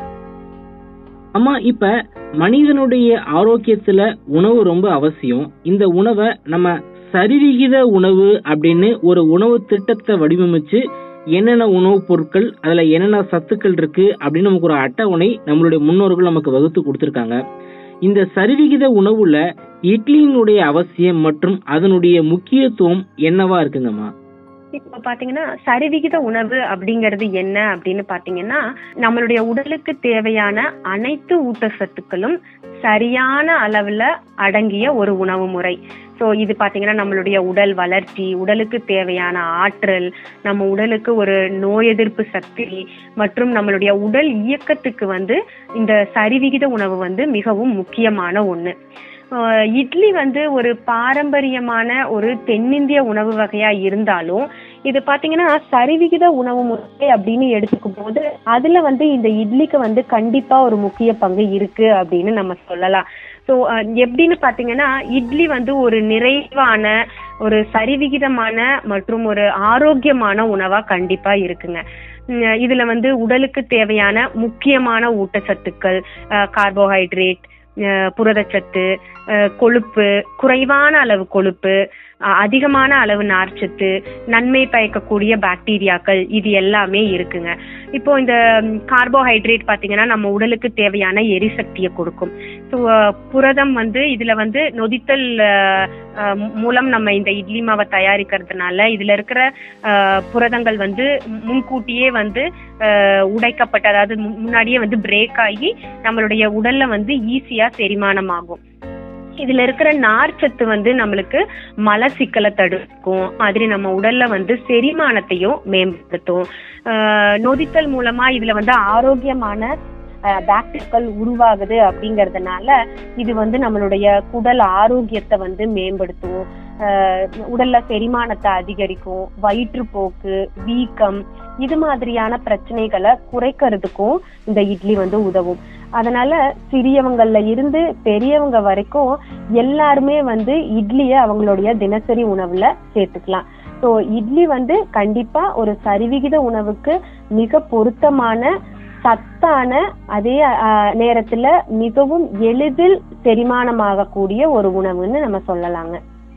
அம்மா இப்ப மனிதனுடைய ஆரோக்கியத்துல உணவு ரொம்ப அவசியம் இந்த உணவை நம்ம சரிவிகித உணவு அப்படின்னு ஒரு உணவு திட்டத்தை வடிவமைச்சு என்னென்ன உணவுப் பொருட்கள் அதுல என்னென்ன சத்துக்கள் இருக்கு அப்படின்னு நமக்கு ஒரு அட்டவணை நம்மளுடைய முன்னோர்கள் நமக்கு வகுத்து கொடுத்துருக்காங்க இந்த சரிவிகித உணவுல இட்லியினுடைய அவசியம் மற்றும் அதனுடைய முக்கியத்துவம் என்னவா இருக்குங்கம்மா இப்போ பாத்தீங்கன்னா சரிவிகித உணவு அப்படிங்கிறது என்ன அப்படின்னு பாத்தீங்கன்னா நம்மளுடைய உடலுக்கு தேவையான அனைத்து ஊட்டச்சத்துக்களும் சரியான அளவுல அடங்கிய ஒரு உணவு முறை ஸோ இது பாத்தீங்கன்னா நம்மளுடைய உடல் வளர்ச்சி உடலுக்கு தேவையான ஆற்றல் நம்ம உடலுக்கு ஒரு நோய் எதிர்ப்பு சக்தி மற்றும் நம்மளுடைய உடல் இயக்கத்துக்கு வந்து இந்த சரிவிகித உணவு வந்து மிகவும் முக்கியமான ஒண்ணு ஆஹ் இட்லி வந்து ஒரு பாரம்பரியமான ஒரு தென்னிந்திய உணவு வகையா இருந்தாலும் இது பாத்தீங்கன்னா சரிவிகித உணவு முறை அப்படின்னு எடுத்துக்கும் போது அதுல வந்து இந்த இட்லிக்கு வந்து கண்டிப்பா ஒரு முக்கிய பங்கு இருக்கு அப்படின்னு நம்ம சொல்லலாம் ஸோ எப்படின்னு பாத்தீங்கன்னா இட்லி வந்து ஒரு நிறைவான ஒரு சரிவிகிதமான மற்றும் ஒரு ஆரோக்கியமான உணவா கண்டிப்பா இருக்குங்க உம், இதுல வந்து உடலுக்கு தேவையான முக்கியமான ஊட்டச்சத்துக்கள் கார்போஹைட்ரேட் புரதச்சத்து அஹ், கொழுப்பு குறைவான அளவு கொழுப்பு அஹ், அதிகமான அளவு நார்ச்சத்து நன்மை பயக்கக்கூடிய பாக்டீரியாக்கள் இது எல்லாமே இருக்குங்க இப்போ இந்த கார்போஹைட்ரேட் பாத்தீங்கன்னா நம்ம உடலுக்கு தேவையான எரிசக்தியை கொடுக்கும் ஸோ புரதம் வந்து இதுல வந்து நொதித்தல் அஹ், அஹ், மூலம் நம்ம இந்த இட்லி மாவை தயாரிக்கிறதுனால இதுல இருக்கிற அஹ், புரதங்கள் வந்து முன்கூட்டியே வந்து அஹ், உடைக்கப்பட்ட அதாவது மு- முன்னாடியே வந்து பிரேக் ஆகி நம்மளுடைய உடல்ல வந்து ஈஸியா செரிமானம் ஆகும் இதுல இருக்கிற நார்ச்சத்து வந்து நம்மளுக்கு மலச்சிக்கலை தடுக்கும் மாதிரி நம்ம உடல்ல வந்து செரிமானத்தையும் மேம்படுத்தும் ஆஹ் நொதித்தல் மூலமா இதுல வந்து ஆரோக்கியமான பாக்டீரியாக்கள் உருவாகுது அப்படிங்கறதுனால இது வந்து நம்மளுடைய குடல் ஆரோக்கியத்தை வந்து மேம்படுத்தும் ஆஹ் உடல்ல செரிமானத்தை அதிகரிக்கும் வயிற்றுப்போக்கு வீக்கம் இது மாதிரியான பிரச்சனைகளை குறைக்கிறதுக்கும் இந்த இட்லி வந்து உதவும் அதனால சிறியவங்கள்ல இருந்து பெரியவங்க வரைக்கும் எல்லாருமே வந்து இட்லியை அவங்களுடைய தினசரி உணவுல சேர்த்துக்கலாம் ஸோ இட்லி வந்து கண்டிப்பா ஒரு சரிவிகித உணவுக்கு மிக பொருத்தமான சத்தான அதே ஆஹ், நேரத்துல மிகவும் எளிதில் செரிமானமாகக்கூடிய ஒரு உணவுன்னு நம்ம சொல்லலாங்க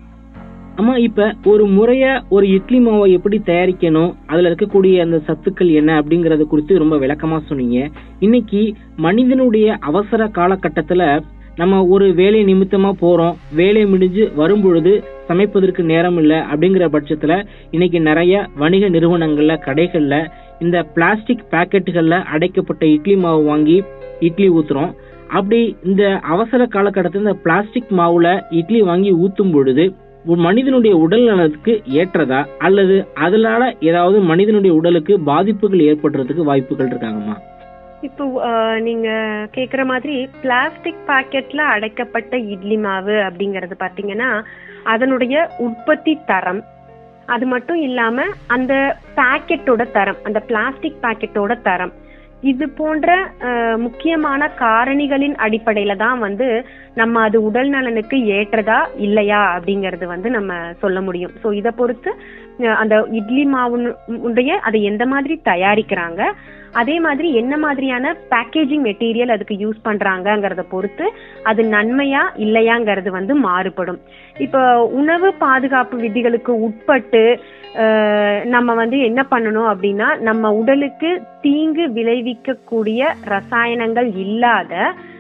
அம்மா இப்ப ஒரு முறையா ஒரு இட்லி மாவை எப்படி தயாரிக்கணும் அதுல இருக்கக்கூடிய அந்த சத்துக்கள் என்ன அப்படிங்கறது குறித்து ரொம்ப விளக்கமா சொன்னீங்க இன்னைக்கு மனிதனுடைய அவசர காலகட்டத்துல நம்ம ஒரு வேலை நிமித்தமா போறோம் வேலை முடிஞ்சு வரும் பொழுது சமைப்பதற்கு நேரம் இல்லை அப்படிங்கிற பட்சத்துல இன்னைக்கு நிறைய வணிக நிறுவனங்கள்ல கடைகள்ல இந்த பிளாஸ்டிக் பாக்கெட்டுகள்ல அடைக்கப்பட்ட இட்லி மாவு வாங்கி இட்லி ஊத்துறோம் அப்படி இந்த அவசர காலகட்டத்தில் இந்த பிளாஸ்டிக் மாவுல இட்லி வாங்கி ஊத்தும் பொழுது ஒரு மனிதனுடைய உடல் நலத்துக்கு ஏற்றதா அல்லது அதனால ஏதாவது மனிதனுடைய உடலுக்கு பாதிப்புகள் ஏற்படுறதுக்கு வாய்ப்புகள் இருக்காங்கம்மா இப்போ ஆஹ், நீங்க கேக்குற மாதிரி பிளாஸ்டிக் பாக்கெட்ல அடைக்கப்பட்ட இட்லி மாவு அப்படிங்கறது பாத்தீங்கன்னா அதனுடைய உற்பத்தி தரம் அது மட்டும் இல்லாம அந்த பாக்கெட்டோட தரம் அந்த பிளாஸ்டிக் பாக்கெட்டோட தரம் இது போன்ற ஆஹ், முக்கியமான காரணிகளின் அடிப்படையில தான் வந்து நம்ம அது உடல் நலனுக்கு ஏற்றதா இல்லையா அப்படிங்கறது வந்து நம்ம சொல்ல முடியும் ஸோ இதை பொறுத்து அஹ், அந்த இட்லி மாவுடைய அதை எந்த மாதிரி தயாரிக்கிறாங்க அதே மாதிரி என்ன மாதிரியான பேக்கேஜிங் மெட்டீரியல் அதுக்கு யூஸ் பண்றாங்கங்கிறத பொறுத்து அது நன்மையா இல்லையாங்கிறது வந்து மாறுபடும் இப்போ உணவு பாதுகாப்பு விதிகளுக்கு உட்பட்டு அஹ், நம்ம வந்து என்ன பண்ணணும் அப்படின்னா நம்ம உடலுக்கு தீங்கு விளைவிக்கக்கூடிய ரசாயனங்கள் இல்லாத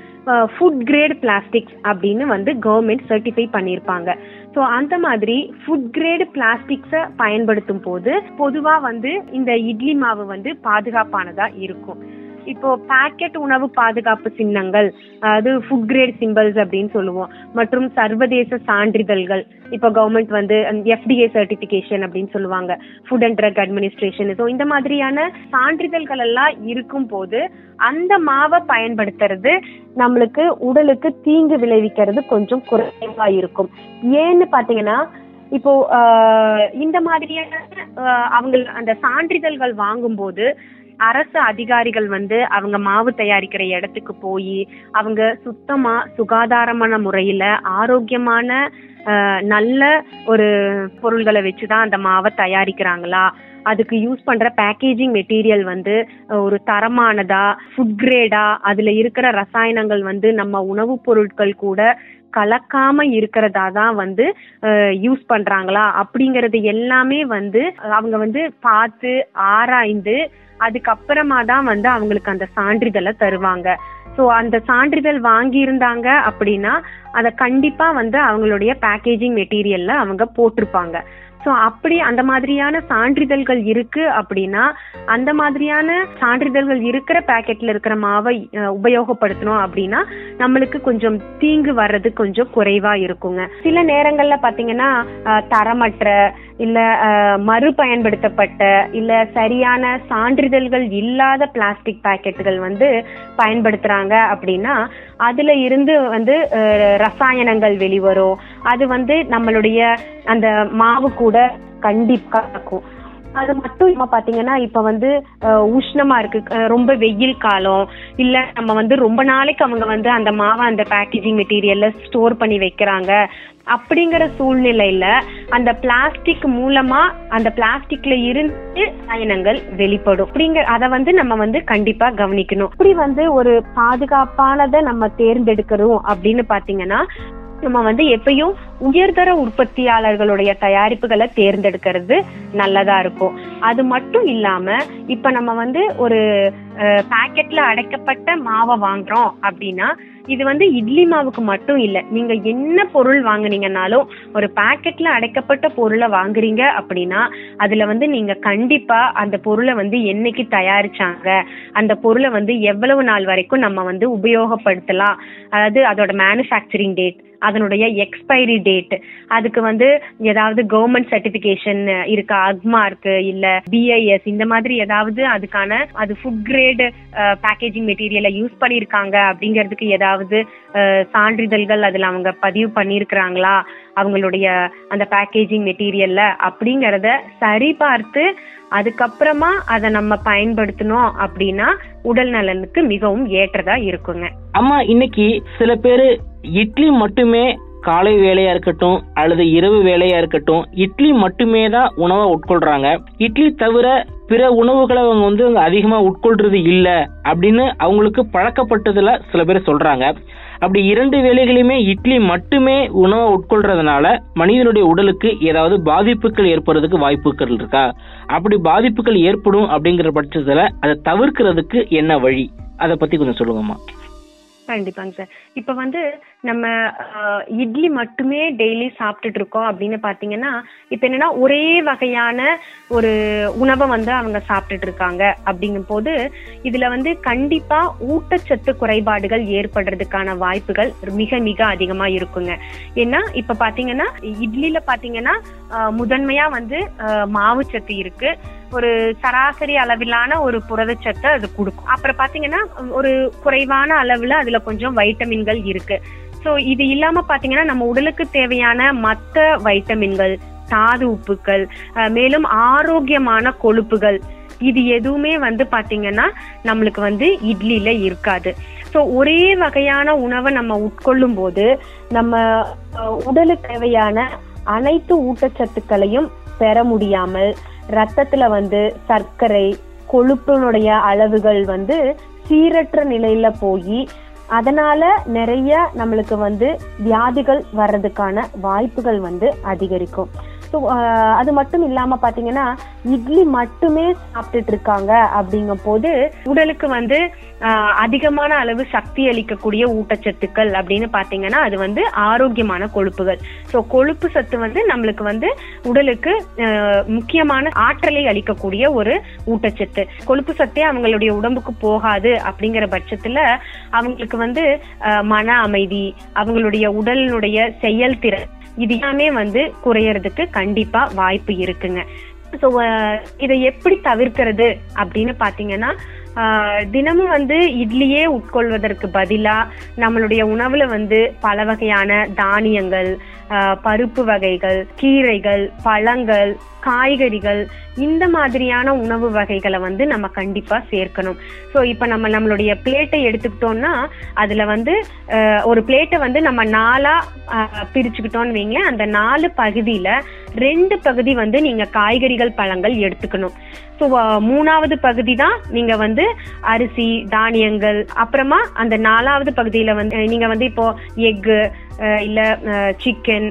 ஃபுட் கிரேட் பிளாஸ்டிக்ஸ் அப்படின்னு வந்து கவர்மெண்ட் சர்டிஃபை பண்ணியிருப்பாங்க ஸோ அந்த மாதிரி ஃபுட் கிரேட் பிளாஸ்டிக்ஸை பயன்படுத்தும் போது பொதுவா வந்து இந்த இட்லி மாவு வந்து பாதுகாப்பானதா இருக்கும் இப்போ பாக்கெட் உணவு பாதுகாப்பு சின்னங்கள் அது ஃபுட் கிரேட் சிம்பிள்ஸ் அப்படின்னு சொல்லுவோம் மற்றும் சர்வதேச சான்றிதழ்கள் இப்போ கவர்மெண்ட் வந்து எஃப்டிஏ சர்டிபிகேஷன் அப்படின்னு சொல்லுவாங்க food and drug administration so இந்த மாதிரியான சான்றிதழ்கள் எல்லாம் இருக்கும் போது அந்த மாவை பயன்படுத்துறது நம்மளுக்கு உடலுக்கு தீங்கு விளைவிக்கிறது கொஞ்சம் குறைவா இருக்கும் ஏன்னு பாத்தீங்கன்னா இப்போ ஆஹ், இந்த மாதிரியான ஆஹ், அவங்க அந்த சான்றிதழ்கள் வாங்கும்போது அரசு அதிகாரிகள் வந்து அவங்க மாவு தயாரிக்கிற இடத்துக்கு போய் அவங்க சுத்தமா சுகாதாரமான முறையில ஆரோக்கியமான ஆஹ், நல்ல ஒரு பொருள்களை வச்சுதான் அந்த மாவை தயாரிக்கிறாங்களா அதுக்கு யூஸ் பண்ற பேக்கேஜிங் மெட்டீரியல் வந்து அஹ், ஒரு தரமானதா ஃபுட் கிரேடா அதுல இருக்கிற ரசாயனங்கள் வந்து நம்ம உணவுப் பொருட்கள் கூட கலக்காம இருக்கிறதா தான் வந்து யூஸ் பண்றாங்களா அப்படிங்கறது எல்லாமே வந்து அஹ், அவங்க வந்து பார்த்து ஆராய்ந்து அதுக்கப்புறமா தான் வந்து அவங்களுக்கு அந்த சான்றிதழை தருவாங்க ஸோ அந்த சான்றிதழ் வாங்கியிருந்தாங்க அப்படின்னா அதை கண்டிப்பா வந்து அவங்களுடைய பேக்கேஜிங் மெட்டீரியல்ல அவங்க போட்டிருப்பாங்க ஸோ அப்படி அந்த மாதிரியான சான்றிதழ்கள் இருக்கு அப்படின்னா அந்த மாதிரியான சான்றிதழ்கள் இருக்கிற பேக்கெட்ல இருக்கிற மாவை அஹ், உபயோகப்படுத்தணும் அப்படின்னா நம்மளுக்கு கொஞ்சம் தீங்கு வர்றது கொஞ்சம் குறைவா இருக்குங்க சில நேரங்கள்ல பாத்தீங்கன்னா அஹ், தரமற்ற இல்ல அஹ், மறுபயன்படுத்தப்பட்ட இல்ல சரியான சான்றிதழ்கள் இல்லாத பிளாஸ்டிக் பாக்கெட்டுகள் வந்து பயன்படுத்துறாங்க அப்படின்னா அதுல இருந்து வந்து அஹ், ரசாயனங்கள் வெளிவரும் அது வந்து நம்மளுடைய அந்த மாவு கூட கண்டிப்பா இருக்கும் அது மட்டும் இல்லாம பாத்தீங்கன்னா இப்ப வந்து அஹ், உஷ்ணமா இருக்கு அஹ், ரொம்ப வெயில் காலம் இல்ல நம்ம வந்து ரொம்ப நாளைக்கு அவங்க வந்து அந்த மாவை அந்த பேக்கேஜிங் மெட்டீரியல்ல ஸ்டோர் பண்ணி வைக்கிறாங்க அப்படிங்கிற சூழ்நிலையில அந்த பிளாஸ்டிக் மூலமா அந்த பிளாஸ்டிக்ல இருந்து பயணங்கள் வெளிப்படும் அப்படிங்கிற அத வந்து நம்ம வந்து கண்டிப்பா கவனிக்கணும் இப்படி வந்து ஒரு பாதுகாப்பானதை நம்ம தேர்ந்தெடுக்கிறோம் அப்படின்னு பாத்தீங்கன்னா நம்ம வந்து எப்பயும் உயர்தர உற்பத்தியாளர்களுடைய தயாரிப்புகளை தேர்ந்தெடுக்கிறது நல்லதா இருக்கும் அது மட்டும் இல்லாம இப்ப நம்ம வந்து ஒரு பாக்கெட்ல அடைக்கப்பட்ட மாவை வாங்குறோம் அப்படின்னா இது வந்து இட்லி மாவுக்கு மட்டும் இல்ல நீங்க என்ன பொருள் வாங்குனீங்கனாலும் ஒரு பாக்கெட்ல அடைக்கப்பட்ட பொருளை வாங்குறீங்க அப்படின்னா அதுல வந்து நீங்க கண்டிப்பா அந்த பொருளை வந்து என்னைக்கு தயாரிச்சாங்க அந்த பொருளை வந்து எவ்வளவு நாள் வரைக்கும் நம்ம வந்து உபயோகப்படுத்தலாம் அதாவது அதோட மேனுஃபேக்சரிங் டேட் அதனுடைய எக்ஸ்பைரி டேட் அதுக்கு வந்து ஏதாவது கவர்மெண்ட் சர்டிபிகேஷன் இருக்கா அக்மா இருக்கு இல்ல பிஐஎஸ் இந்த மாதிரி ஏதாவது அதுக்கான அது ஃபுட் கிரேட் பேக்கேஜிங் மெட்டீரியலை யூஸ் பண்ணியிருக்காங்க அப்படிங்கிறதுக்கு ஏதாவது அஹ், சான்றிதழ்கள் அதுல அவங்க பதிவு பண்ணியிருக்கிறாங்களா அவங்களுடைய அந்த பேக்கேஜிங் மெட்டீரியல்ல அப்படிங்கறத சரி பார்த்து அதுக்கப்புறமா அதை நம்ம பயன்படுத்தினோம் அப்படின்னா உடல் நலனுக்கு மிகவும் ஏற்றதா இருக்குங்க அம்மா இன்னைக்கு சில பேர் இட்லி மட்டுமே காலை வேலையா இருக்கட்டும் அல்லது இரவு வேலையா இருக்கட்டும் இட்லி மட்டுமே தான் உணவை உட்கொள்றாங்க இட்லி தவிர பிற உணவுகளை அவங்க வந்து அதிகமா உட்கொள்றது இல்ல அப்படின்னு அவங்களுக்கு பழக்கப்பட்டதுல சில பேர் சொல்றாங்க அப்படி இரண்டு வேளைகளையுமே இட்லி மட்டுமே உணவை உட்கொள்றதுனால மனிதனுடைய உடலுக்கு ஏதாவது பாதிப்புகள் ஏற்படுறதுக்கு வாய்ப்புகள் இருக்கா அப்படி பாதிப்புகள் ஏற்படும் அப்படிங்கிற பட்சத்துல அதை தவிர்க்கிறதுக்கு என்ன வழி அதை பத்தி கொஞ்சம் சொல்லுங்கம்மா கண்டிப்பாங்க சார் இப்ப வந்து நம்ம அஹ், இட்லி மட்டுமே டெய்லி சாப்பிட்டுட்டு இருக்கோம் அப்படின்னு பாத்தீங்கன்னா இப்ப என்னன்னா ஒரே வகையான ஒரு உணவை வந்து அவங்க சாப்பிட்டுட்டு இருக்காங்க அப்படிங்கும் போது இதுல வந்து கண்டிப்பா ஊட்டச்சத்து குறைபாடுகள் ஏற்படுறதுக்கான வாய்ப்புகள் மிக மிக அதிகமா இருக்குங்க ஏன்னா இப்ப பாத்தீங்கன்னா இட்லில பாத்தீங்கன்னா அஹ், முதன்மையா வந்து அஹ், மாவுச்சத்து இருக்கு ஒரு சராசரி அளவிலான ஒரு புரதச்சத்தை அது கொடுக்கும் அப்புறம் பாத்தீங்கன்னா ஒரு குறைவான அளவுல அதுல கொஞ்சம் வைட்டமின்கள் இருக்கு சோ இது இல்லாம பாத்தீங்கன்னா நம்ம உடலுக்கு தேவையான மத்த வைட்டமின்கள் தாது உப்புக்கள் அஹ், மேலும் ஆரோக்கியமான கொழுப்புகள் இது எதுவுமே வந்து பாத்தீங்கன்னா நம்மளுக்கு வந்து இட்லில இருக்காது ஸோ ஒரே வகையான உணவை நம்ம உட்கொள்ளும் போது நம்ம அஹ், உடலுக்கு தேவையான அனைத்து ஊட்டச்சத்துக்களையும் பெற முடியாமல் ரத்தத்துல வந்து சர்க்கரை கொழுப்பினுடைய அளவுகள் வந்து சீரற்ற நிலையில போய் அதனால நிறைய நம்மளுக்கு வந்து வியாதிகள் வர்றதுக்கான வாய்ப்புகள் வந்து அதிகரிக்கும் ஸோ அது மட்டும் இல்லாம பாத்தீங்கன்னா இட்லி மட்டுமே சாப்பிட்டுட்டு இருக்காங்க அப்படிங்கும் போது உடலுக்கு வந்து ஆஹ், அதிகமான அளவு சக்தி அளிக்கக்கூடிய ஊட்டச்சத்துக்கள் அப்படின்னு பாத்தீங்கன்னா அது வந்து ஆரோக்கியமான கொழுப்புகள் ஸோ கொழுப்பு சத்து வந்து நம்மளுக்கு வந்து உடலுக்கு ஆஹ், முக்கியமான ஆற்றலை அளிக்கக்கூடிய ஒரு ஊட்டச்சத்து கொழுப்பு சத்தே அவங்களுடைய உடம்புக்கு போகாது அப்படிங்கிற பட்சத்துல அவங்களுக்கு வந்து ஆஹ், மன அமைதி அவங்களுடைய உடலினுடைய செயல்திறன் இது எல்லாமே வந்து குறையறதுக்கு கண்டிப்பா வாய்ப்பு இருக்குங்க ஸோ இதை எப்படி தவிர்க்கிறது அப்படின்னு பாத்தீங்கன்னா ஆஹ், தினமும் வந்து இட்லியே உட்கொள்வதற்கு பதிலா நம்மளுடைய உணவுல வந்து பல வகையான தானியங்கள் ஆஹ், பருப்பு வகைகள் கீரைகள் பழங்கள் காய்கறிகள் இந்த மாதிரியான உணவு வகைகளை வந்து நம்ம கண்டிப்பா சேர்க்கணும் ஸோ இப்போ நம்ம நம்மளுடைய பிளேட்டை எடுத்துக்கிட்டோம்னா அதுல வந்து ஆஹ், ஒரு பிளேட்டை வந்து நம்ம நாலா ஆஹ், பிரிச்சுக்கிட்டோம்னு வைங்க அந்த நாலு பகுதியில ரெண்டு பகுதி வந்து நீங்க காய்கறிகள் பழங்கள் எடுத்துக்கணும் ஸோ மூணாவது பகுதி தான் நீங்க வந்து அரிசி தானியங்கள் அப்புறமா அந்த நாலாவது பகுதியில வந்து அஹ், நீங்க வந்து இப்போ எக்கு இல்ல சிக்கன்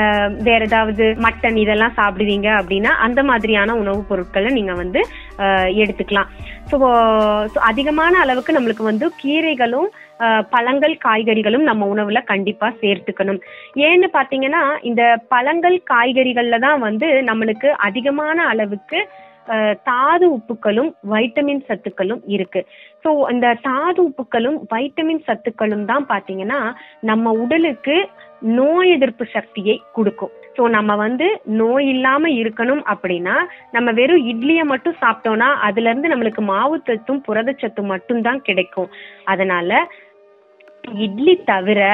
வேற ஏதாவது மட்டன் இதெல்லாம் சாப்பிடுவீங்க அப்படின்னா அந்த மாதிரியான உணவுப் பொருட்களை நீங்க வந்து அஹ், எடுத்துக்கலாம் ஸோ அதிகமான அளவுக்கு நம்மளுக்கு வந்து கீரைகளும் அஹ், பழங்கள் காய்கறிகளும் நம்ம உணவுல கண்டிப்பா சேர்த்துக்கணும் ஏன்னு பாத்தீங்கன்னா இந்த பழங்கள் காய்கறிகள்ல தான் வந்து நம்மளுக்கு அதிகமான அளவுக்கு அஹ், தாது உப்புக்களும் வைட்டமின் சத்துக்களும் இருக்கு ஸோ இந்த தாது உப்புக்களும் வைட்டமின் சத்துக்களும் தான் பாத்தீங்கன்னா நம்ம உடலுக்கு நோய் எதிர்ப்பு சக்தியை கொடுக்கும் ஸோ நம்ம வந்து நோய் இல்லாம இருக்கணும் அப்படின்னா நம்ம வெறும் இட்லியை மட்டும் சாப்பிட்டோம்னா அதுல இருந்து நம்மளுக்கு மாவுச்சத்தும் புரதச்சத்தும் மட்டும்தான் கிடைக்கும் அதனால இட்லி தவிர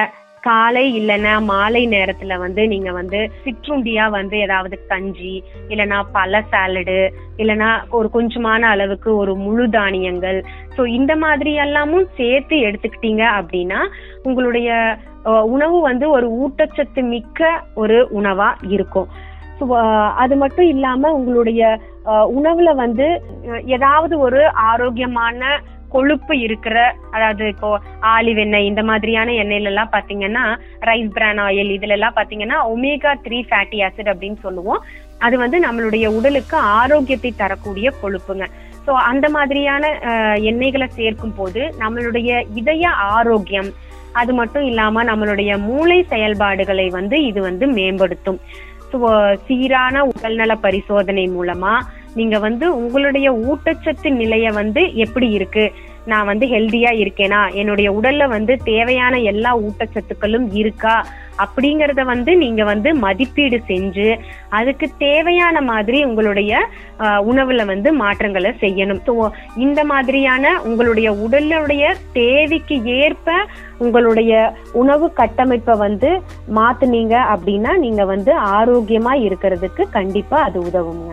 காலை இல்லைன்னா மாலை நேரத்துல வந்து நீங்க வந்து சிற்றுண்டியா வந்து ஏதாவது கஞ்சி இல்லைன்னா பழ சாலடு இல்லைன்னா ஒரு கொஞ்சமான அளவுக்கு ஒரு முழு தானியங்கள் ஸோ இந்த மாதிரி எல்லாமும் சேர்த்து எடுத்துக்கிட்டீங்க அப்படின்னா உங்களுடைய அஹ், உணவு வந்து ஒரு ஊட்டச்சத்து மிக்க ஒரு உணவா இருக்கும் ஸோ அது மட்டும் இல்லாம உங்களுடைய அஹ், உணவுல வந்து அஹ், ஏதாவது ஒரு ஆரோக்கியமான கொழுப்பு இருக்கிற அதாவது இப்போ ஆலிவ் எண்ணெய் இந்த மாதிரியான எண்ணெயில எல்லாம் பாத்தீங்கன்னா ரைஸ் பிரான் ஆயில் இதுல எல்லாம் பாத்தீங்கன்னா ஒமேகா த்ரீ ஃபேட்டி ஆசிட் அப்படின்னு சொல்லுவோம் அது வந்து நம்மளுடைய உடலுக்கு ஆரோக்கியத்தை தரக்கூடிய கொழுப்புங்க ஸோ அந்த மாதிரியான அஹ், எண்ணெய்களை சேர்க்கும் போது நம்மளுடைய இதய ஆரோக்கியம் அது மட்டும் இல்லாம நம்மளுடைய மூளை செயல்பாடுகளை வந்து இது வந்து மேம்படுத்தும் ஸோ சீரான உடல்நல பரிசோதனை மூலமா நீங்க வந்து உங்களுடைய ஊட்டச்சத்து நிலைய வந்து எப்படி இருக்கு நான் வந்து ஹெல்தியா இருக்கேனா என்னுடைய உடல்ல வந்து தேவையான எல்லா ஊட்டச்சத்துக்களும் இருக்கா அப்படிங்கறத வந்து நீங்க வந்து மதிப்பீடு செஞ்சு அதுக்கு தேவையான மாதிரி உங்களுடைய அஹ், உணவுல வந்து மாற்றங்களை செய்யணும் ஸோ இந்த மாதிரியான உங்களுடைய உடலுடைய தேவைக்கு ஏற்ப உங்களுடைய உணவு கட்டமைப்பை வந்து மாத்துனீங்க அப்படின்னா நீங்க வந்து ஆரோக்கியமா இருக்கிறதுக்கு கண்டிப்பா அது உதவுங்க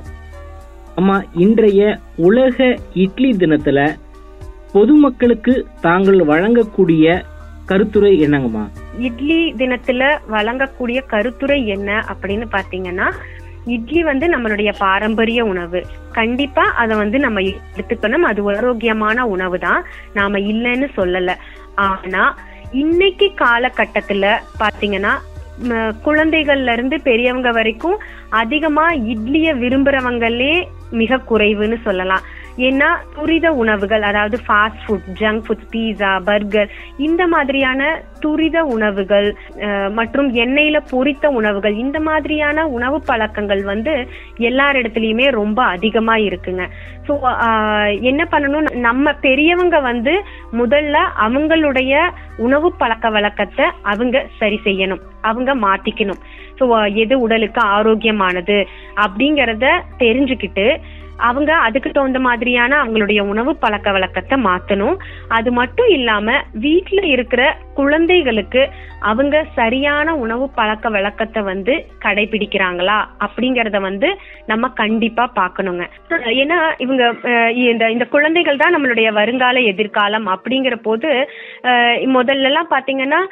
அம்மா இன்றைய உலக இட்லி தினத்துல பொதுமக்களுக்கு தாங்கள் வழங்கக்கூடிய கருத்துரை என்னங்கம்மா இட்லி தினத்துல வழங்கக்கூடிய கருத்துரை என்ன அப்படின்னு பாத்தீங்கன்னா இட்லி வந்து நம்மளுடைய பாரம்பரிய உணவு கண்டிப்பா அதை வந்து நம்ம எடுத்துக்கணும் அது ஒரு ஆரோக்கியமான உணவு தான் நாம இல்லைன்னு சொல்லல ஆனா இன்னைக்கு காலகட்டத்துல பாத்தீங்கன்னா ம, குழந்தைகள்ல இருந்து பெரியவங்க வரைக்கும் அதிகமா இட்லிய விரும்புறவங்களே மிக குறைவுன்னு சொல்லலாம் ஏன்னா துரித உணவுகள் அதாவது fast food junk food pizza burger இந்த மாதிரியான துரித உணவுகள் அஹ், மற்றும் எண்ணெயில பொரித்த உணவுகள் இந்த மாதிரியான உணவு பழக்கங்கள் வந்து எல்லாரிடத்துலயுமே ரொம்ப அதிகமா இருக்குங்க ஸோ என்ன பண்ணணும் நம்ம பெரியவங்க வந்து முதல்ல அவங்களுடைய உணவு பழக்க வழக்கத்தை அவங்க சரி செய்யணும் அவங்க மாத்திக்கணும் ஸோ எது உடலுக்கு ஆரோக்கியமானது அப்படிங்கறத தெரிஞ்சுக்கிட்டு அவங்க அதுக்கு தகுந்த மாதிரியான அவங்களுடைய உணவு பழக்க வழக்கத்தை மாத்தணும் அது மட்டும் இல்லாம வீட்ல இருக்கிற குழந்தைகளுக்கு அவங்க சரியான உணவு பழக்க வழக்கத்தை வந்து கடைபிடிக்கிறாங்களா அப்படிங்கறத வந்து நம்ம கண்டிப்பா பார்க்கணுங்க ஏன்னா இவங்க அஹ், இந்த இந்த குழந்தைகள் தான் நம்மளுடைய வருங்கால எதிர்காலம் அப்படிங்கிற போது அஹ், முதல்ல எல்லாம் பாத்தீங்கன்னா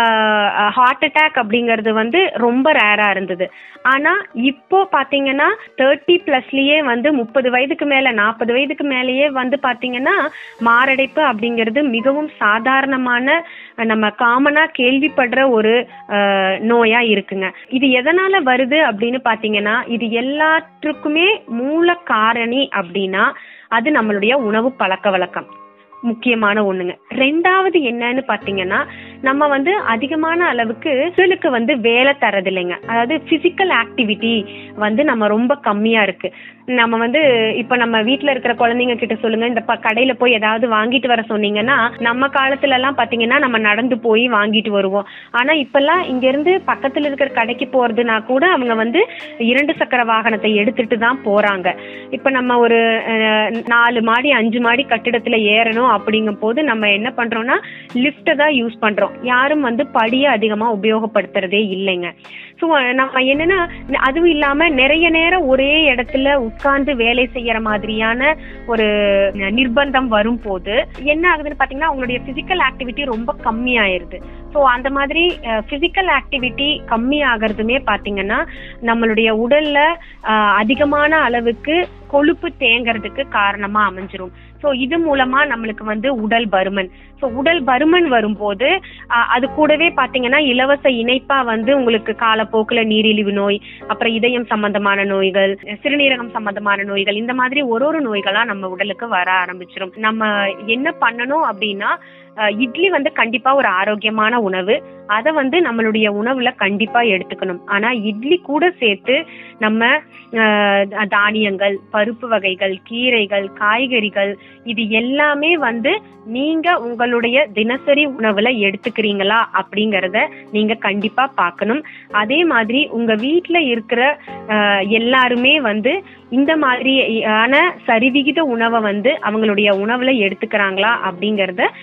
ஹார்ட் அட்டாக் அப்படிங்கிறது வந்து ரொம்ப ரேரா இருந்தது ஆனா இப்போ பாத்தீங்கன்னா தேர்ட்டி பிளஸ்லயே வந்து முப்பது வயதுக்கு மேல நாற்பது வயதுக்கு மேலேயே வந்து பாத்தீங்கன்னா மாரடைப்பு அப்படிங்கிறது மிகவும் சாதாரணமான அஹ், நம்ம காமனா கேள்விப்படுற ஒரு அஹ், நோயா இருக்குங்க இது எதனால வருது அப்படின்னு பாத்தீங்கன்னா இது எல்லாத்துக்குமே மூல காரணி அப்படின்னா அது நம்மளுடைய உணவு பழக்க வழக்கம் முக்கியமான ஒண்ணுங்க ரெண்டாவது என்னன்னு பாத்தீங்கன்னா நம்ம வந்து அதிகமான அளவுக்கு உடலுக்கு வந்து வேலை தரதில்லைங்க அதாவது பிசிக்கல் ஆக்டிவிட்டி வந்து நம்ம ரொம்ப கம்மியா இருக்கு நம்ம வந்து இப்ப நம்ம வீட்ல இருக்கிற குழந்தைங்க கிட்ட சொல்லுங்க இந்த ப- கடையில போய் ஏதாவது வாங்கிட்டு வர சொன்னீங்கன்னா நம்ம காலத்துல எல்லாம் பாத்தீங்கன்னா நம்ம நடந்து போய் வாங்கிட்டு வருவோம் ஆனா இப்பெல்லாம் இங்க இருந்து பக்கத்துல இருக்கிற கடைக்கு போறதுனா கூட அவங்க வந்து இரண்டு சக்கர வாகனத்தை எடுத்துட்டு தான் போறாங்க இப்ப நம்ம ஒரு அஹ், நாலு மாடி அஞ்சு மாடி கட்டிடத்துல ஏறணும் அப்படிங்கும் போது நம்ம என்ன பண்றோம்னா லிஃப்ட் தான் யூஸ் பண்றோம் யாரும் வந்து படியை அதிகமா உபயோகப்படுத்துறதே இல்லைங்க ஸோ நம்ம என்னன்னா அதுவும் இல்லாம நிறைய நேரம் ஒரே இடத்துல உட்கார்ந்து வேலை செய்யற மாதிரியான ஒரு நிர்பந்தம் வரும்போது என்ன ஆகுதுன்னு பாத்தீங்கன்னா உங்களுடைய பிசிக்கல் ஆக்டிவிட்டி ரொம்ப கம்மி ஆயிருது ஸோ அந்த மாதிரி பிசிக்கல் ஆக்டிவிட்டி கம்மி ஆகிறதுமே பாத்தீங்கன்னா நம்மளுடைய உடல்ல அஹ், அதிகமான அளவுக்கு கொழுப்பு தேங்கறதுக்கு காரணமா அமைஞ்சிரும் ஸோ இது மூலமா நம்மளுக்கு வந்து உடல் பருமன் ஸோ உடல் பருமன் வரும்போது அஹ், அது கூடவே பாத்தீங்கன்னா இலவச இணைப்பா வந்து உங்களுக்கு காலப்போக்குல நீரிழிவு நோய் அப்புறம் இதயம் சம்பந்தமான நோய்கள் சிறுநீரகம் சம்பந்தமான நோய்கள் இந்த மாதிரி ஒரு ஒரு நோய்களா நம்ம உடலுக்கு வர ஆரம்பிச்சிரும் நம்ம என்ன பண்ணணும் அப்படின்னா அஹ், இட்லி வந்து கண்டிப்பா ஒரு ஆரோக்கியமான உணவு அதை வந்து நம்மளுடைய உணவுல கண்டிப்பா எடுத்துக்கணும் ஆனா இட்லி கூட சேர்த்து நம்ம அஹ், தானியங்கள் பருப்பு வகைகள் கீரைகள் காய்கறிகள் இது எல்லாமே வந்து நீங்க உங்களுடைய தினசரி உணவுல எடுத்துக்கிறீங்களா அப்படிங்கறத நீங்க கண்டிப்பா பார்க்கணும் அதே மாதிரி உங்க வீட்ல இருக்கிற அஹ், எல்லாருமே வந்து இந்த மாதிரியான சரிவிகித உணவை வந்து அவங்களுடைய உணவுல எடுத்துக்கிறாங்களா அப்படிங்கறத கண்டிப்பா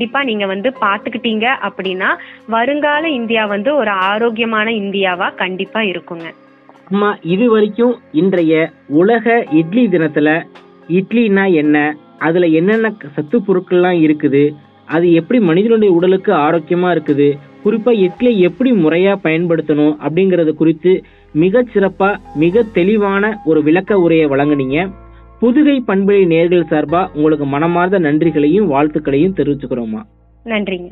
கண்டிப்பா நீங்க வந்து பாத்துக்கிட்டீங்க அப்படின்னா வருங்கால இந்தியா வந்து ஒரு ஆரோக்கியமான இந்தியாவா கண்டிப்பா இருக்குங்க அம்மா இது வரைக்கும் இன்றைய உலக இட்லி தினத்துல இட்லினா என்ன அதுல என்னென்ன சத்து பொருட்கள்லாம் இருக்குது அது எப்படி மனிதனுடைய உடலுக்கு ஆரோக்கியமா இருக்குது குறிப்பா இட்லியை எப்படி முறையா பயன்படுத்தணும் அப்படிங்கறது குறித்து மிக சிறப்பா மிக தெளிவான ஒரு விளக்க உரையை வழங்குனீங்க புதுகை பண்பலை நேர்கள் சார்பா உங்களுக்கு மனமார்ந்த நன்றிகளையும் வாழ்த்துக்களையும் தெரிவிச்சுக்கிறோம்மா நன்றிங்க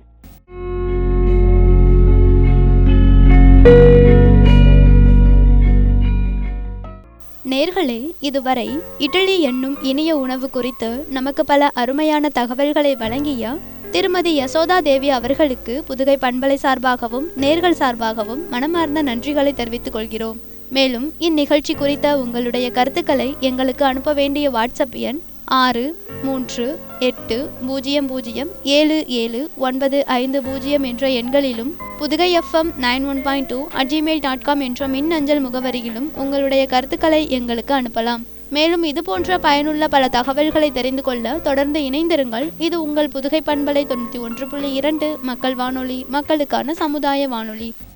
நேர்களே இதுவரை இட்லி என்னும் இனிய உணவு குறித்து நமக்கு பல அருமையான தகவல்களை வழங்கிய திருமதி யசோதா தேவி அவர்களுக்கு புதுகை பண்பலை சார்பாகவும் நேர்கள் சார்பாகவும் மனமார்ந்த நன்றிகளை தெரிவித்துக் கொள்கிறோம் மேலும் இந்நிகழ்ச்சி குறித்த உங்களுடைய கருத்துக்களை எங்களுக்கு அனுப்ப வேண்டிய வாட்ஸ்அப் எண் ஆறு மூன்று எட்டு பூஜ்ஜியம் பூஜ்ஜியம் ஏழு ஏழு ஒன்பது ஐந்து பூஜ்ஜியம் என்ற எண்களிலும் Pudugai FM nine one point two at Gmail dot com என்ற மின்னஞ்சல் முகவரியிலும் உங்களுடைய கருத்துக்களை எங்களுக்கு அனுப்பலாம் மேலும் இது போன்ற பயனுள்ள பல தகவல்களை தெரிந்து கொள்ள தொடர்ந்து இணைந்திருங்கள் இது உங்கள் புதுகை பண்பலை தொண்ணூற்றி ஒன்று புள்ளி இரண்டு மக்கள் வானொலி மக்களுக்கான சமுதாய வானொலி